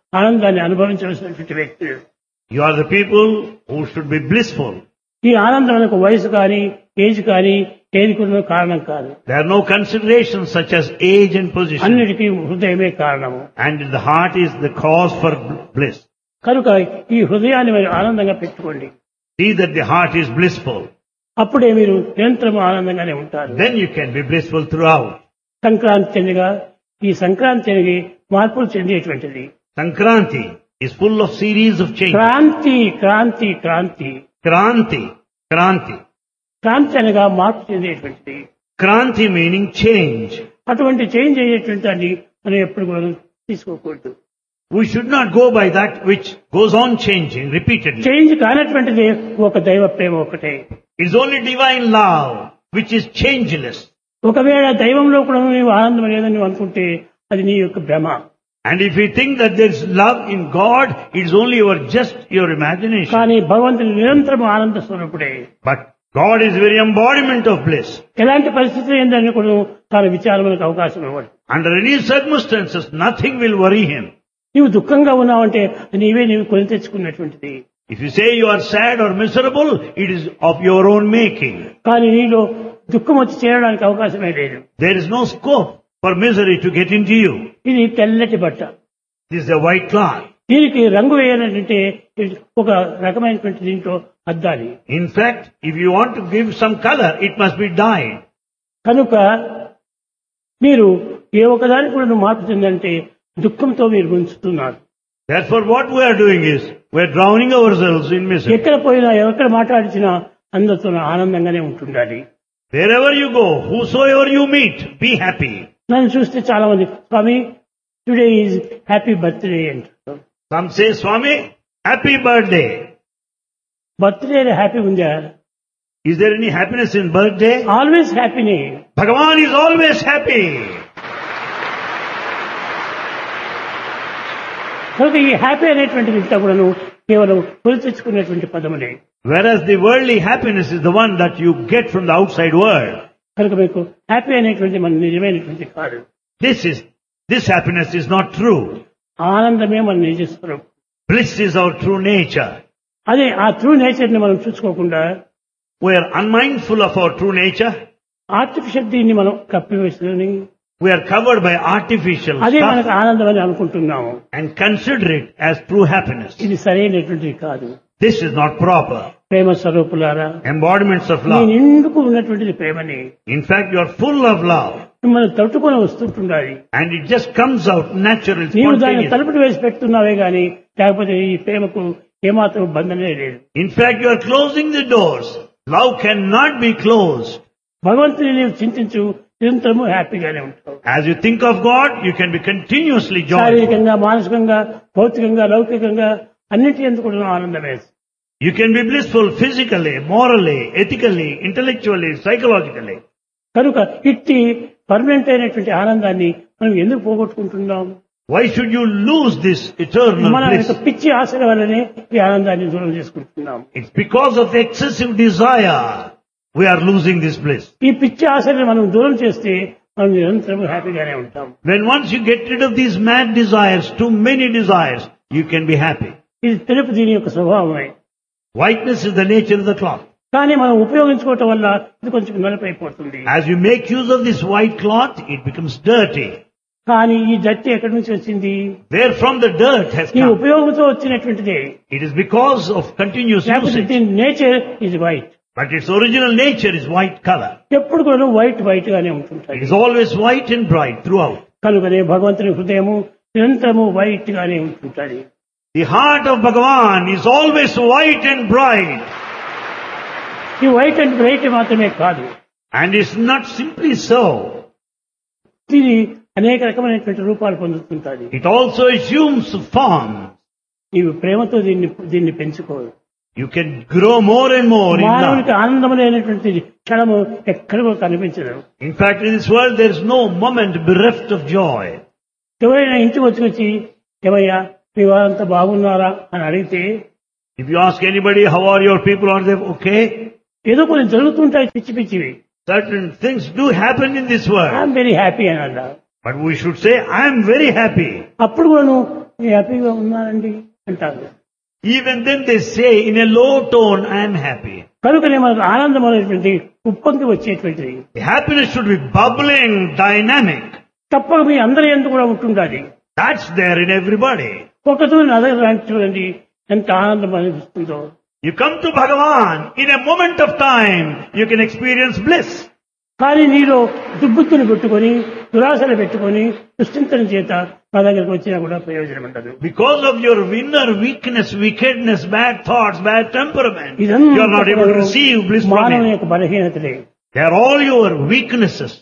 ఆనందాన్ని అనుభవించవలసినటువంటి వ్యక్తులు You are the people who should be blissful. ఈ ఆనందం మనకు వయసు కానీ ఏజ్ కానీ ఏది కూడా కారణం కాదు There are no considerations such as age and position. అన్నిటికీ హృదయమే కారణము And the heart is the cause for bliss. కనుక ఈ హృదయాన్ని మీరు ఆనందంగా పెట్టుకోండి See that the heart is blissful. అప్పుడే మీరు నిరంతరం ఆనందంగానే ఉంటారు Then you can be blissful throughout. Sankranti అనగా ఈ సంక్రాంతి అనేది మార్పులు చెందేటువంటిది Sankranti is full of series of changes. Kranti Kranti Kranti Kranti, Kranti. Kranti అనగా మార్పు చెందేటువంటిది Kranti meaning change. అటువంటి చేంజ్ అయ్యేటువంటి దాన్ని మనం ఎప్పుడు కూడా తీసుకోకూడదు We should not go by that which goes on changing repeatedly. Change కానటువంటిది ఒక దైవ ప్రేమ ఒకటే It's only divine love which is changeless. ఒకవేళ దైవంలో కూడా నీవు ఆనందం లేదని నువ్వు అనుకుంటే అది నీ యొక్క భ్రమ And if you think that there's love in God, it's only your just your imagination. కానీ భగవంతుని నిరంతరం ఆనంద స్వరూపుడే But God is very embodiment of bliss. ఎలాంటి పరిస్థితులు ఏందని కూడా తాను విచారములకు అవకాశం ఇవ్వడు Under any circumstances, nothing will worry him. నీవు దుఃఖంగా ఉన్నావంటే నీవే నీవు కొని తెచ్చుకున్నటువంటిది If you say you are sad or miserable, it is of your own making. కానీ నీలో దుఃఖం వచ్చి చేరడానికి అవకాశమే లేదు There is no scope for misery to get into you. ఇది తెల్లటి బట్ట This is a white cloth. దీనికి రంగు వేయాలంటే ఇది ఒక రకమైనటువంటి దీంట్లో అద్దాలి In fact, if you want to give some color, it must be dyed. కనుక మీరు ఏ ఒక్కదానికి కూడా మార్పు చెందంటే దుఃఖంతో మీరు గుంచుతున్నారు Therefore, what we are doing is, we are drowning ourselves in misery. ఎక్కడ పోయినా ఎక్కడ మాట్లాడించినా అందరితో ఆనందంగానే ఉంటుండాలి Wherever you go, whosoever you meet, be happy. నన్ను చూస్తే చాలా మంది Swami today is happy birthday అంటారు Some say, Swami, happy birthday. Birthday happy ఉందా Is there any happiness in birthday? Always హ్యాపీనే Bhagavan is always happy. కనుక ఈ హ్యాపీ అనేటువంటిది ఇంత కూడాను కేవలం కొని తెచ్చుకునేటువంటి పదములే Whereas the worldly happiness is the one that you get from the outside world. కనుక మీకు హ్యాపీ అనేటువంటి మన నిజమైనటువంటి కాదు This is, this happiness is not true. ఆనందమే మన నిజ స్వరూపం Bliss is our true nature. అదే ఆ ట్రూ నేచర్ ని మనం చూసుకోకుండా We are unmindful of our true nature. Artificial దీన్ని మనం కప్పివేసుకుని We are covered by artificial అదే మనకు stuff ఆనందం అని అనుకుంటున్నాము and consider it as true happiness. ఇది సరైనటువంటిది కాదు This is not proper. ప్రేమ స్వరూపులారా Embodiments of నీ love. నిండుకు ఉన్నటువంటిది ప్రేమని In fact, you are full of love. మిమ్మల్ని తట్టుకొని వస్తుంటుండాలి And it just comes out natural, నీవు దాన్ని spontaneous. తలుపుడు వేసి పెడుతున్నావే గాని లేకపోతే ఈ ప్రేమకు ఏమాత్రం బంధమే లేదు In fact, you are closing the doors. Love cannot be closed. భగవంతుని నీవు చింతించు నిరంతరము హ్యాపీగానే ఉంటావు As you think of God, you can be continuously joyful. శారీరకంగా మానసికంగా భౌతికంగా లౌకికంగా అన్నింటి ఎందుకు కూడా ఆనందమే You can be blissful physically, morally, ethically, intellectually, psychologically. కనుక ఇట్టి పర్మనెంట్ అయినటువంటి ఆనందాన్ని మనం ఎందుకు పోగొట్టుకుంటున్నాం Why should you lose this eternal మన bliss? యొక్క పిచ్చి ఆశల వల్లనే ఈ ఆనందాన్ని దూరం చేసుకుంటున్నాం It's because of excessive desire we are losing this bliss. ఈ పిచ్చి ఆశలను మనం దూరం చేస్తే మనం నిరంతరం హ్యాపీగానే ఉంటాం When once you get rid of these mad desires, too many desires, you can be happy. ఇది తెలుపు దీని యొక్క స్వభావమే Whiteness is the nature of the cloth. కానీ మనం ఉపయోగించుకోవటం వల్ల ఇది కొంచెం నలుపైపోతుంది As you make use of this white cloth, it becomes dirty. కానీ ఈ దట్టి ఎక్కడి నుంచి వచ్చింది Where from the dirt has ఈ come. ఉపయోగంతో వచ్చినటువంటిదే It is because of continuous లేకపోతే usage. దీని నేచర్ ఇది white But its original nature is white color. ఎప్పుడు కూడా వైట్ వైట్ గానే It ఉంటుంటాయి is always white and bright throughout. కనుకనే భగవంతుని హృదయము నిరంతరము వైట్ గానే ఉంటుంటది The heart of Bhagavan is always white and bright. ఈ వైట్ అండ్ బ్రైట్ మాత్రమే కాదు And it's not simply so. ఇది అనేక రకమైనటువంటి రూపాలు పొందుతుంటది It also assumes form. నీవు ప్రేమతో దీన్ని దీన్ని పెంచుకోవు You can grow more and more in మానవునికి love. ఆనందం లేనటువంటి క్షణము ఎక్కడికో కనిపించదు In fact, in this world there is no moment bereft of joy. ఎవరైనా ఇంటికి వచ్చి వచ్చి ఏమయ్యా మీ వారంతా బాగున్నారా అని అడిగితే If you ask anybody, how are your people, are they okay? ఏదో కొన్ని జరుగుతుంటాయి పిచ్చి పిచ్చివి Certain things do happen in this world. I'm very happy అని అన్నారు But we should say, I am very happy. అప్పుడు కూడా నువ్వు నేను హ్యాపీగా ఉన్నానండి అంటారు Even then they say in a low tone, I am happy. కనుకనే మనకు ఆనందం అనేటువంటి ఉప్పొంగి వచ్చేటువంటిది The happiness should be bubbling, dynamic. తప్పక మీ అందరి ఎందుకు కూడా ఉంటుండాలి That's there in everybody. ఒకతో అదే లాంటి చూడండి ఎంత ఆనందం అనిపిస్తుందో You come to Bhagavan, in a moment of time, you can experience bliss. కానీ నీలో దుబ్బుత్తులు పెట్టుకొని దురాశలు పెట్టుకొని దుశ్చింతన చేత మా దగ్గరకు వచ్చినా కూడా ప్రయోజనం ఉండదు Because of your inner weakness, wickedness, bad thoughts, bad temperament, you ఇదంతా are not able to receive bliss from మానవుని Him. యొక్క బలహీనతలే They are all your weaknesses.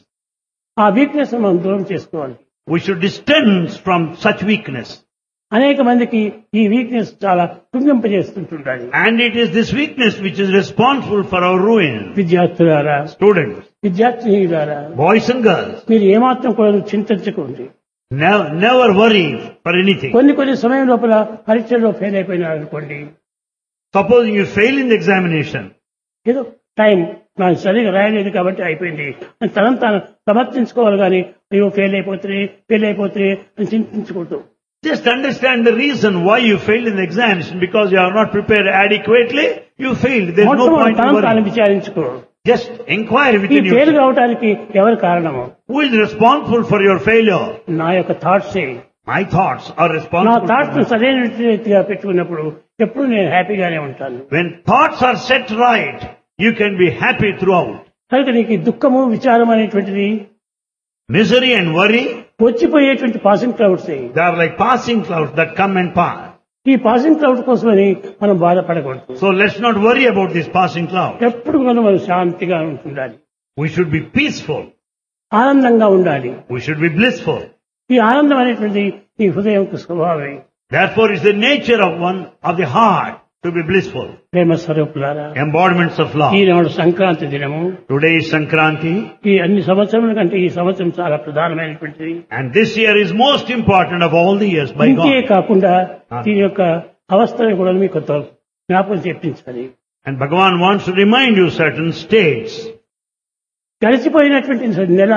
ఆ వీక్నెస్ మనం దూరం చేసుకోవాలి We should distance from such weakness. అనేక మందికి ఈ వీక్నెస్ చాలా కుంగింపజేస్తుంటుండాలి And it is this weakness which is responsible for our ruin. విద్యార్థులారా Students, విద్యార్థినిలారా boys and girls, మీరు ఏమాత్రం కూడా చింతించుకోండి never, never worry for anything. కొన్ని కొన్ని సమయం లోపల పరీక్షల్లో ఫెయిల్ అయిపోయినారనుకోండి Supposing you fail in the examination, ఏదో టైం నాకు సరిగా రాయలేదు కాబట్టి అయిపోయింది అని తనను తాను సమర్థించుకోవాలి కానీ అయ్యో ఫెయిల్ అయిపోతుంది ఫెయిల్ అయిపోతుంది అని చింతించకూడదు just understand the reason why you failed in the examination because you are not prepared adequately. You failed. There's no మొట్టమొదటి point in తనను తాను worrying. విచారించుకో Just inquire ఈ within ఫెయిల్ you. కావడానికి ఎవరు కారణము Who is responsible for your failure? నా యొక్క థాట్సే My thoughts are నా responsible. థాట్స్ For సరైన రీతిగా పెట్టుకున్నప్పుడు ఎప్పుడు నేను హ్యాపీగానే ఉంటాను when thoughts are set right, you can be happy throughout. కనుక నీకు ఈ దుఃఖము విచారం అనేటువంటిది Misery and worry, వచ్చిపోయేటువంటి passing clouds they are like passing clouds that come and pass. ఈ పాసింగ్ క్లౌడ్ కోసమని మనం బాధపడకూడదు So let's not worry about this passing cloud. ఎప్పుడు కూడా మనం శాంతిగా ఉండాలి We should be peaceful. ఆనందంగా ఉండాలి We should be blissful. ఈ ఆనందం అనేటువంటి ఈ హృదయం స్వభావమే Therefore, it's the nature of one of the heart to be blissful. ప్రేమ స్వరూపులారా Embodiments of love. ఈనాడు సంక్రాంతి దినము Today is Sankranti, ఈ అన్ని సంవత్సరముల కంటే ఈ సంవత్సరం చాలా ప్రధానమైనటువంటిది and this year is most important of all the years by ఇంకే God. కాకుండా Ah. దీని యొక్క అవస్థను కూడా మీకు కొంత జ్ఞాపకం చెప్పించాలి And Bhagavan wants to remind you certain states. గడిచిపోయినటువంటి నెల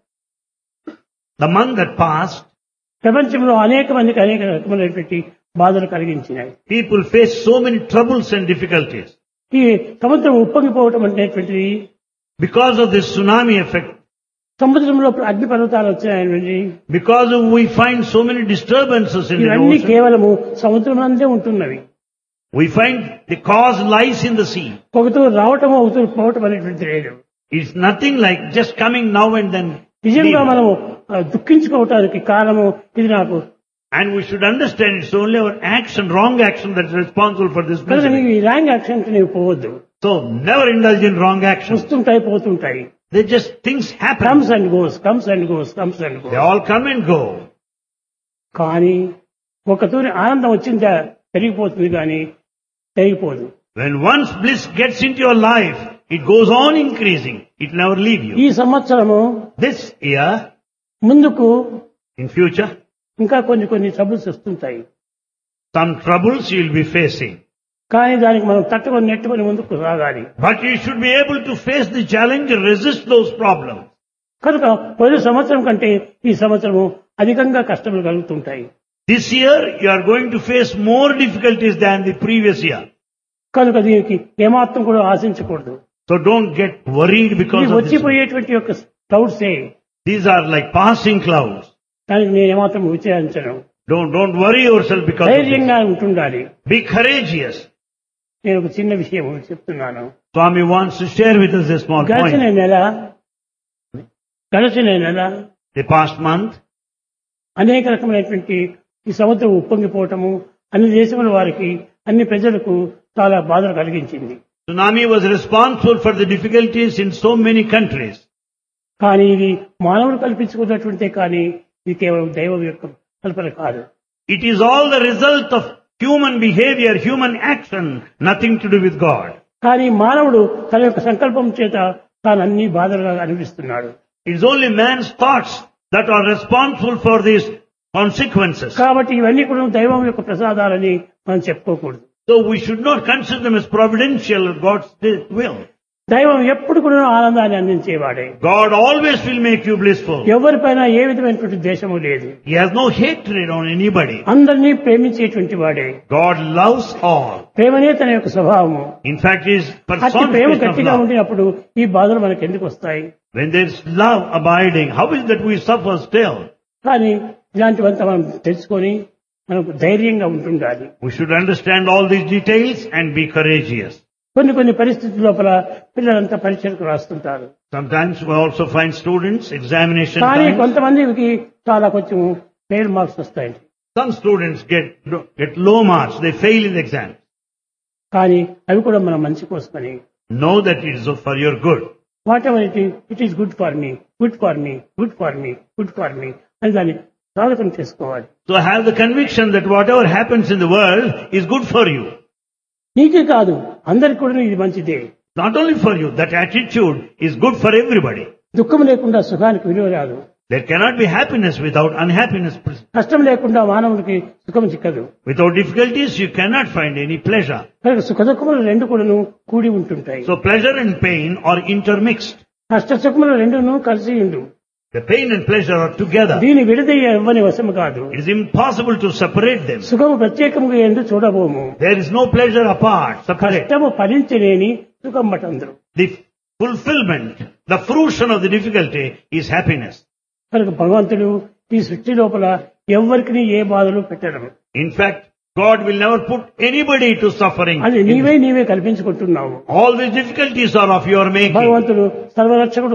The month that passed, ప్రపంచంలో అనేక మందికి అనేక రకమైనటువంటి బాధలు కలిగించినాయి people faced so many troubles and difficulties. ఈ సముద్రం ఉప్పొంగిపోవటం అనేటువంటిది Because of this tsunami effect, సముద్రంలో అగ్ని పర్వతాలు వచ్చినాయని because of we find so many disturbances in the ఇవన్నీ ocean, కేవలము సముద్రం అందే ఉంటున్నవి we find the cause lies in the sea. ఒకతో రావటము ఒకతో పోవటం అనేటువంటి లేదు It's nothing like just coming now and then. నిజంగా leaving. మనము ఆ, దుఃఖించుకోవటానికి కారణము ఇది నాకు And we should understand it's only our action, wrong action that is responsible for this కనుక misery. నీవు ఈ ర్యాంక్ యాక్షన్ నీవు పోవద్దు So never indulge in wrong actions. వస్తుంటాయి పోతుంటాయి They just, things happen. Comes and goes comes and goes comes and They goes all come and go. కానీ ఒకతూరి ఆనందం వచ్చిందా పెరిగిపోతుంది కానీ పెరిగిపోదు When once bliss gets into your life, it goes on increasing. It never leave you. ఈ సంవత్సరము This year, ముందుకు in future, ఇంకా కొన్ని కొన్ని ట్రబుల్స్ వస్తుంటాయి some troubles you'll be facing. కానీ దానికి మనం తట్టుకొని నెట్టుకొని ముందుకు సాగాలి But you should be able to face the challenge and resist those problems. కనుక పోయిన సంవత్సరం కంటే ఈ సంవత్సరము అధికంగా కష్టములు కలుగుతుంటాయి This year, you are going to face more difficulties than the previous year. కనుక దీనికి ఏమాత్రం కూడా ఆశించకూడదు So don't get worried because ఇది of this. వచ్చిపోయేటువంటి యొక్క క్లౌడ్సే These are like passing clouds. దానికి నేను ఏమాత్రం విచారించను Don't, don't worry yourself because of this. ధైర్యంగా ఉంటుండాలి Be courageous. నేను ఒక చిన్న విషయం చెప్తున్నాను Swami wants to share with us a small గడిచిన point. నెల గడిచిన నెల The past month, అనేక రకమైనటువంటి ఈ సముద్రం ఉప్పొంగిపోవటము అన్ని దేశముల వారికి అన్ని ప్రజలకు చాలా బాధలు కలిగించింది tsunami was responsible for the difficulties in so many countries. కానీ ఇది మానవులు కల్పించుకున్నటువంటే కానీ ఇది కేవలం దైవం యొక్క కల్పన కాదు It is all the result of human behavior, human action, nothing to do with God. కానీ మానవుడు తన యొక్క సంకల్పం చేత తాను అన్ని బాధలుగా అనిపిస్తున్నాడు It is only man's thoughts that are responsible for these consequences. కాబట్టి ఇవన్నీ కూడా దైవం యొక్క ప్రసాదాలని మనం చెప్పుకోకూడదు So we should not consider them as providential or God's will. దైవం ఎప్పుడు కూడా ఆనందాన్ని అందించేవాడే God always will make you blissful. ఎవరిపైన ఏ విధమైనటువంటి ద్వేషము లేదు He has no hatred on anybody. అందరినీ ప్రేమించేటువంటి వాడే God loves all. ప్రేమనే తన యొక్క స్వభావము In fact, He is అట్టి ప్రేమ personification of గట్టిగా love. ఉండినప్పుడు ఈ బాధలు మనకు ఎందుకు వస్తాయి When there is love abiding, how is it that we suffer still? కానీ ఇలాంటివంతా మనం తెలుసుకొని మనకు ధైర్యంగా ఉంటుండాలి We should understand all these details and be courageous. కొన్ని కొన్ని పరిస్థితుల లోపల పిల్లలంతా పరీక్షలకు రాస్తుంటారు Sometimes we also find students, examination కానీ times, కొంతమందికి చాలా కొంచెం ఫెయిల్ మార్క్స్ వస్తాయండి some students get, get low marks, they fail in the exam. కానీ అవి కూడా మన మంచి కోసమని Know that it is for your good. Whatever it it is good for me good for me good for me good for me అని దాన్ని స్వాగతం చేసుకోవాలి So have the conviction that whatever happens in the world is good for you. నీకే కాదు అందరికి కూడా ఇది మంచిదే Not only for you, that attitude is good for everybody. దుఃఖం లేకుండా సుఖానికి విలువ రాదు There cannot be happiness without unhappiness. కష్టం లేకుండా మానవుడికి సుఖం చిక్కదు Without difficulties, you cannot find any pleasure. కనుక సుఖ దుఃఖములు రెండు కూడాను కూడి ఉంటుంటాయి So pleasure and pain are intermixed. కష్ట సుఖములు రెండును కలిసి ఉండు The pain and pleasure are together. దీని విడదయ్య ఇవ్వని వశము కాదు It is impossible to separate them. సుఖము ప్రత్యేకముగా ఎందు చూడబోము There is no pleasure apart, separate. కష్టము ఫలించలేని సుఖం బటందరు The fulfillment, the fruition of the difficulty is happiness. కనుక భగవంతుడు ఈ సృష్టి లోపల ఎవరికి ఏ బాధలు పెట్టడం In fact, God will never put anybody to suffering. అది నీవే నీవే కల్పించుకుంటున్నావు All these difficulties are of your making. భగవంతుడు సర్వరక్షకుడు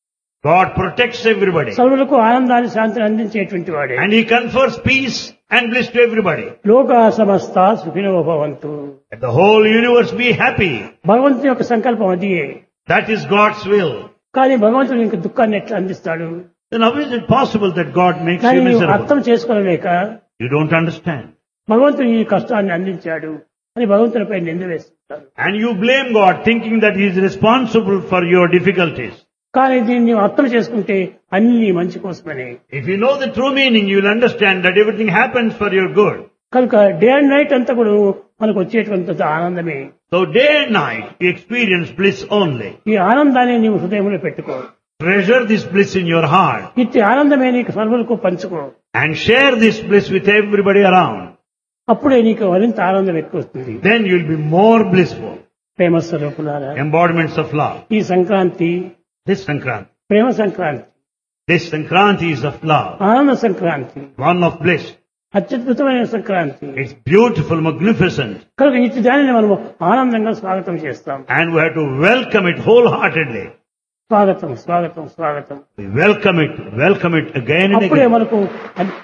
God protects everybody. సర్వులకు ఆనందాన్ని శాంతిని అందించేటువంటి వాడే And He confers peace and bliss to everybody. లోక సమస్త సుఖినో భవంతు Let the whole universe be happy. భగవంతుని యొక్క సంకల్పం అదియే That is God's will. కానీ భగవంతుడు ఇంక దుఃఖాన్ని ఎట్లా అందిస్తాడు Then how is it possible that God makes కానీ you నీవు miserable? అర్థం చేసుకోలేక You don't understand. భగవంతుడు ఈ కష్టాన్ని అందించాడు అని భగవంతునిపై నింద వేస్తుంటారు And you blame God thinking that He is responsible for your difficulties. కానీ దీన్ని నీవు అర్థం చేసుకుంటే అన్ని నీ మంచి కోసమని If you know the true meaning, you will understand that everything happens for your good. కనుక డే అండ్ నైట్ అంతా కూడా మనకు వచ్చేటువంటి ఆనందమే So day and night, you experience bliss only. ఈ ఆనందాన్ని నీవు హృదయంలో పెట్టుకో Treasure this bliss in your heart ఇట్టి ఆనందమే నీకు సర్వులకు పంచుకో and share this bliss with everybody around. అప్పుడే నీకు మరింత ఆనందం ఎక్కువ వస్తుంది Then you will be more blissful. ప్రేమ స్వరూపులారా Embodiments of love. ఈ Sankranti This Sankranti. Prema Sankranti This Sankranti is of love. ఆనంద సంక్రాంతి One of bliss. అత్యద్భుతమైన సంక్రాంతి It's beautiful, magnificent. కనుక ఇట్టి దానిని మనము ఆనందంగా స్వాగతం చేస్తాం And we have to welcome it wholeheartedly. స్వాగతం స్వాగతం స్వాగతం We welcome it, welcome it again and అప్పుడే again. మనకు అన్-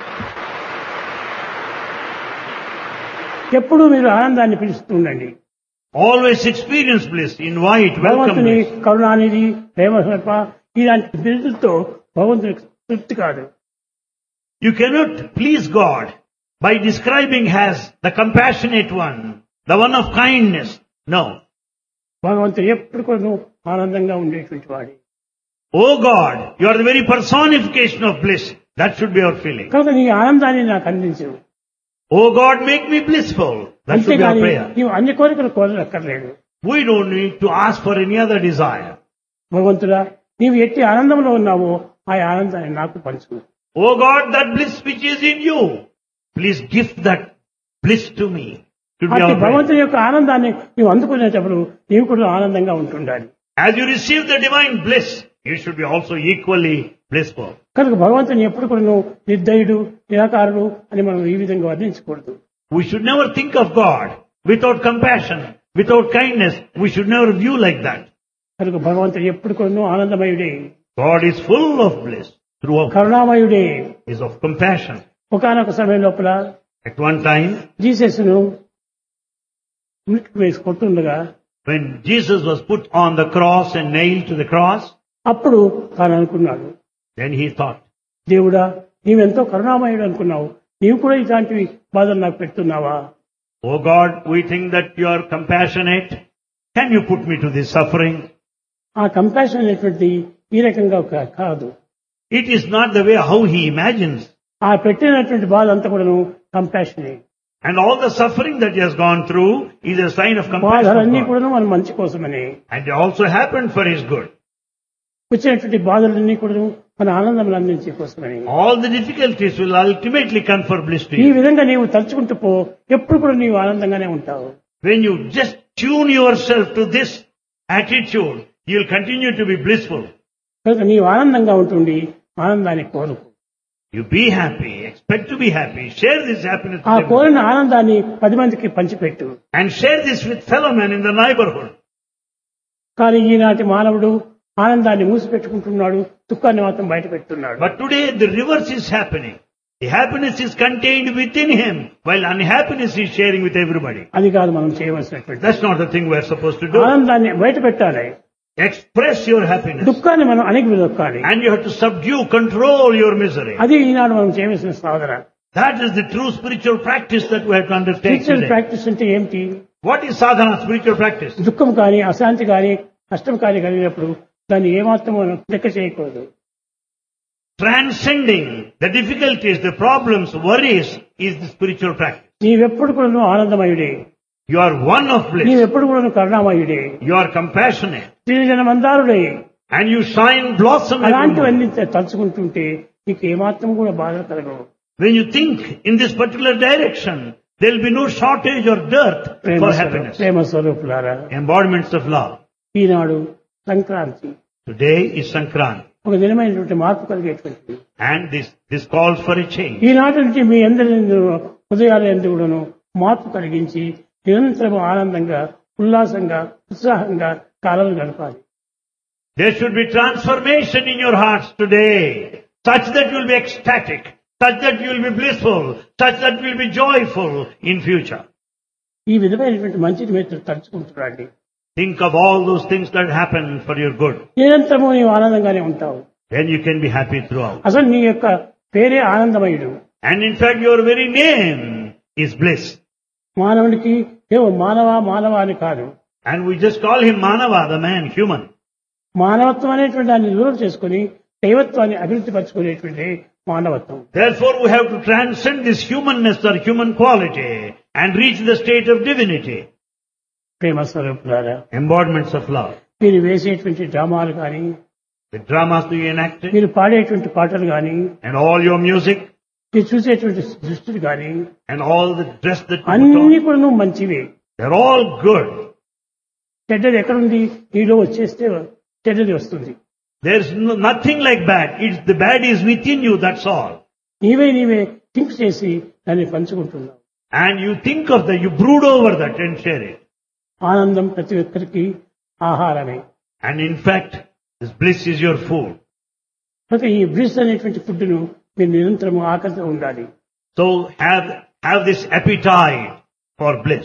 ఎప్పుడూ మీరు ఆనందాన్ని పిలుస్తూ ఉండండి Always experience bliss, invite, welcome భగవంతుని bliss. కరుణానిధి ప్రేమ స్వల్ప ఇలాంటి బిరుదులతో భగవంతునికి తృప్తి కాదు You cannot please God by describing as the compassionate one, the one of kindness. No. భగవంతుడు ఎప్పుడు కూడా నువ్వు ఆనందంగా ఉండేటువంటి వాడి Oh God, you are the very personification of bliss. That should be our feeling. కనుక నీ ఆనందాన్ని నాకు అందించు Oh God, make me blissful. That should be our అంతేగాని prayer. నీవు అన్ని కోరికలు కోరనక్కర్లేదు We don't need to ask for any other desire. భగవంతుడా నీవు ఎట్టి ఆనందంలో ఉన్నావో ఆ ఆనందాన్ని నాకు పంచు Oh God, that bliss which is in you, please gift that bliss to me. Should be అట్టి our prayer. భగవంతుని యొక్క ఆనందాన్ని నీవు అందుకునేటప్పుడు నీవు కూడా ఆనందంగా ఉంటుండాలి As you receive the divine bliss, you should be also equally blissful. కనుక భగవంతుని ఎప్పుడు కూడా నువ్వు నిర్దయుడు నిరాకారుడు అని మనం ఈ విధంగా వర్ణించకూడదు We should never think of God without compassion, without kindness. We should never view like that. కనుక భగవంతుడు ఎప్పుడు కూడా నువ్వు ఆనందమయుడే God is full of bliss throughout. కరుణామయుడే is of compassion. ఒకనొక సమయం లోపల At one time, జీసస్ను వేసి కొట్టుండగా when Jesus was put on the cross and nailed to the cross, అప్పుడు తాను అనుకున్నాడు then he thought, దేవుడా నీవెంతో కరుణామయుడు అనుకున్నావు నీవు కూడా ఇలాంటివి బాధలు నాకు పెడుతున్నావా Oh God, we think that you are compassionate. Can you put me to this suffering? ఆ కంపాషన్ అనేటువంటిది ఈ రకంగా కా- కాదు It is not the way how he imagines. ఆ పెట్టినటువంటి బాధ అంతా కూడాను కంపాషనే And all the suffering that he has gone through is a sign of compassion. బాధలన్నీ of God. కూడా మన మంచి కోసమని And it also happened for his good. వచ్చినటువంటి బాధలన్నీ కూడా మన ఆనందం అందించే కోసమని All the difficulties will ultimately confer bliss to ఈ you. విధంగా నీవు తలుచుకుంటూ పో ఎప్పుడు కూడా నీవు ఆనందంగానే ఉంటావు When you just tune yourself to this attitude, you'll continue to be blissful. కనుక నీవు ఆనందంగా ఉంటుంది ఆనందాన్ని కోరుకు You be happy, expect to be happy, share this happiness ఆ with everyone. కోరిన ఆనందాన్ని పది మందికి పంచిపెట్టు and share this with fellow men in the neighborhood. కానీ ఈనాటి మానవుడు ఆనందాన్ని మూసిపెట్టుకుంటున్నాడు దుఃఖాన్ని మాత్రం బయట పెడుతున్నాడు But today the reverse is happening. The happiness is contained within him, while unhappiness is sharing with everybody. అది కాదు మనం చేయవలసినటువంటి That's not the thing we're supposed to do. ఆనందాన్ని బయట పెట్టాలి Express your happiness. దుఃఖాన్ని మనం అణిగి దొక్కాలి And you have to subdue, control your misery. అది ఈనాడు మనం చేయవలసిన సాధన That is the true spiritual practice that we have to undertake spiritual today. Practice అంటే ఏమిటి What is sadhana, spiritual practice? దుఃఖం కానీ అశాంతి కానీ కష్టం కానీ కలిగినప్పుడు దాన్ని ఏమాత్రం మనం లెక్క చేయకూడదు Transcending the difficulties, the problems, worries is the spiritual practice. నీవెప్పుడు కూడా ఆనందమయుడే You are one of bliss. నీవెప్పుడు కూడా కరుణామయుడే You are compassionate. శ్రీజన మందారుడే And you shine blossom everywhere. అలాంటివన్నీ తలుచుకుంటుంటే నీకు ఏమాత్రం కూడా బాధ కలగవు When you think in this particular direction, there will be no shortage or dearth Prema for స్వరూ- happiness. ప్రేమ స్వరూపులారా Embodiments of love. Eenadu Sankranti Today is Sankrant. ఒక దినమైనటువంటి మార్పు కలిగేటువంటిది And this, this calls for a change. ఈనాటి నుంచి మీ అందరి హృదయాల ఎందుకు కూడాను మార్పు కలిగించి నిరంతరం ఆనందంగా ఉల్లాసంగా ఉత్సాహంగా కాలం గడపాలి There should be transformation in your hearts today, such that you will be ecstatic, such that you will be blissful, such that you will be joyful in future. ఈ విధమైనటువంటి మంచిని మీరు తలుచుకుంటున్నాండి Think of all those things that happen for your good. నిరంతరము నీవు ఆనందంగానే ఉంటావు Then you can be happy throughout. అసలు నీ యొక్క పేరే ఆనందమయుడు And in fact, your very name is bliss. మానవునికి ఏవో మానవ మానవ అని కాదు And we just call him Manava, the man, human. మానవత్వం అనేటువంటి దాన్ని దూరం చేసుకుని దైవత్వాన్ని అభివృద్ధి పరచుకునేటువంటి మానవత్వం Therefore, we have to transcend this humanness or human quality and reach the state of divinity, ప్రేమ స్వరూపులారా embodiments of love. మీరు వేసేటువంటి డ్రామాలు కానీ The dramas that you enacted మీరు పాడేటువంటి పాటలు కానీ and all your music మీరు చూసేటువంటి దృష్టిలు కానీ and all the dress that you put అన్ని on, కూడా మంచివే they're all good. చెడ్డది ఎక్కడుంది నీలో వచ్చేస్తే చెడ్డది వస్తుంది There's no, nothing like bad. It's the bad is within you, that's all. నీవే నీవే థింక్ చేసి దాన్ని పంచుకుంటున్నావు And you think of that, you brood over that and share it. ఆనందం ప్రతి ఒక్కరికి ఆహారమే And in fact, this bliss is your food. కనుక ఈ బ్రిస్ అనేటువంటి ఫుడ్ను మీరు నిరంతరం ఆకలితో ఉండాలి So have, have this appetite for bliss.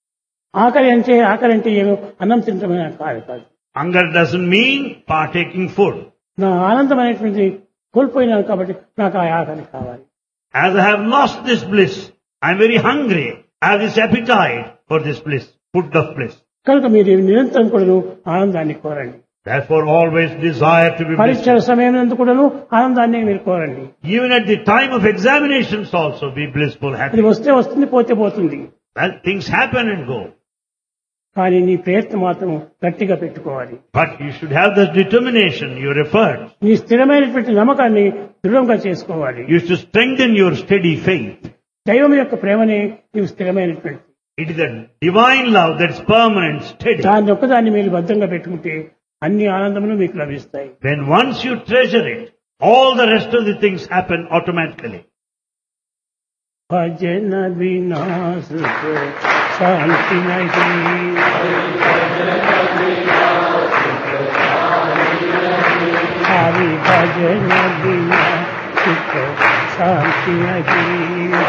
ఆకలి అంటే ఆకలి అంటే ఏమో అన్నం తినటమే కాదు కాదు Hunger doesn't mean partaking food. నా ఆనందం అనేటువంటి కోల్పోయినాను కాబట్టి నాకు ఆ ఆకలి కావాలి As I have lost this bliss, I'm very hungry. I have this appetite for this bliss, food of bliss. కనుక మీరు నిరంతరం కూడాను ఆనందాన్ని కోరండి Therefore always desire to be పరీక్షల blissful. సమయం నందు కూడాను ఆనందాన్ని మీరు కోరండి Even at the time of examinations also be blissful, అది happy. వస్తే వస్తుంది పోతే పోతుంది Well, things happen and go. కానీ నీ ప్రయత్నం మాత్రం గట్టిగా పెట్టుకోవాలి But you should have the determination, your effort. నీ స్థిరమైనటువంటి నమ్మకాన్ని దృఢంగా చేసుకోవాలి You should strengthen your steady faith. దైవం యొక్క ప్రేమనే నీవు స్థిరమైనటువంటి It is a divine love that's permanent, steady. దాన్ని ఒక్కదాన్ని మీరు భద్రంగా పెట్టుకుంటే అన్ని ఆనందములు మీకు లభిస్తాయి When once you treasure it, all the rest of the things happen automatically. భజన వినాశ శాంతి నహి హరి భజన వినాశ శాంతి నహి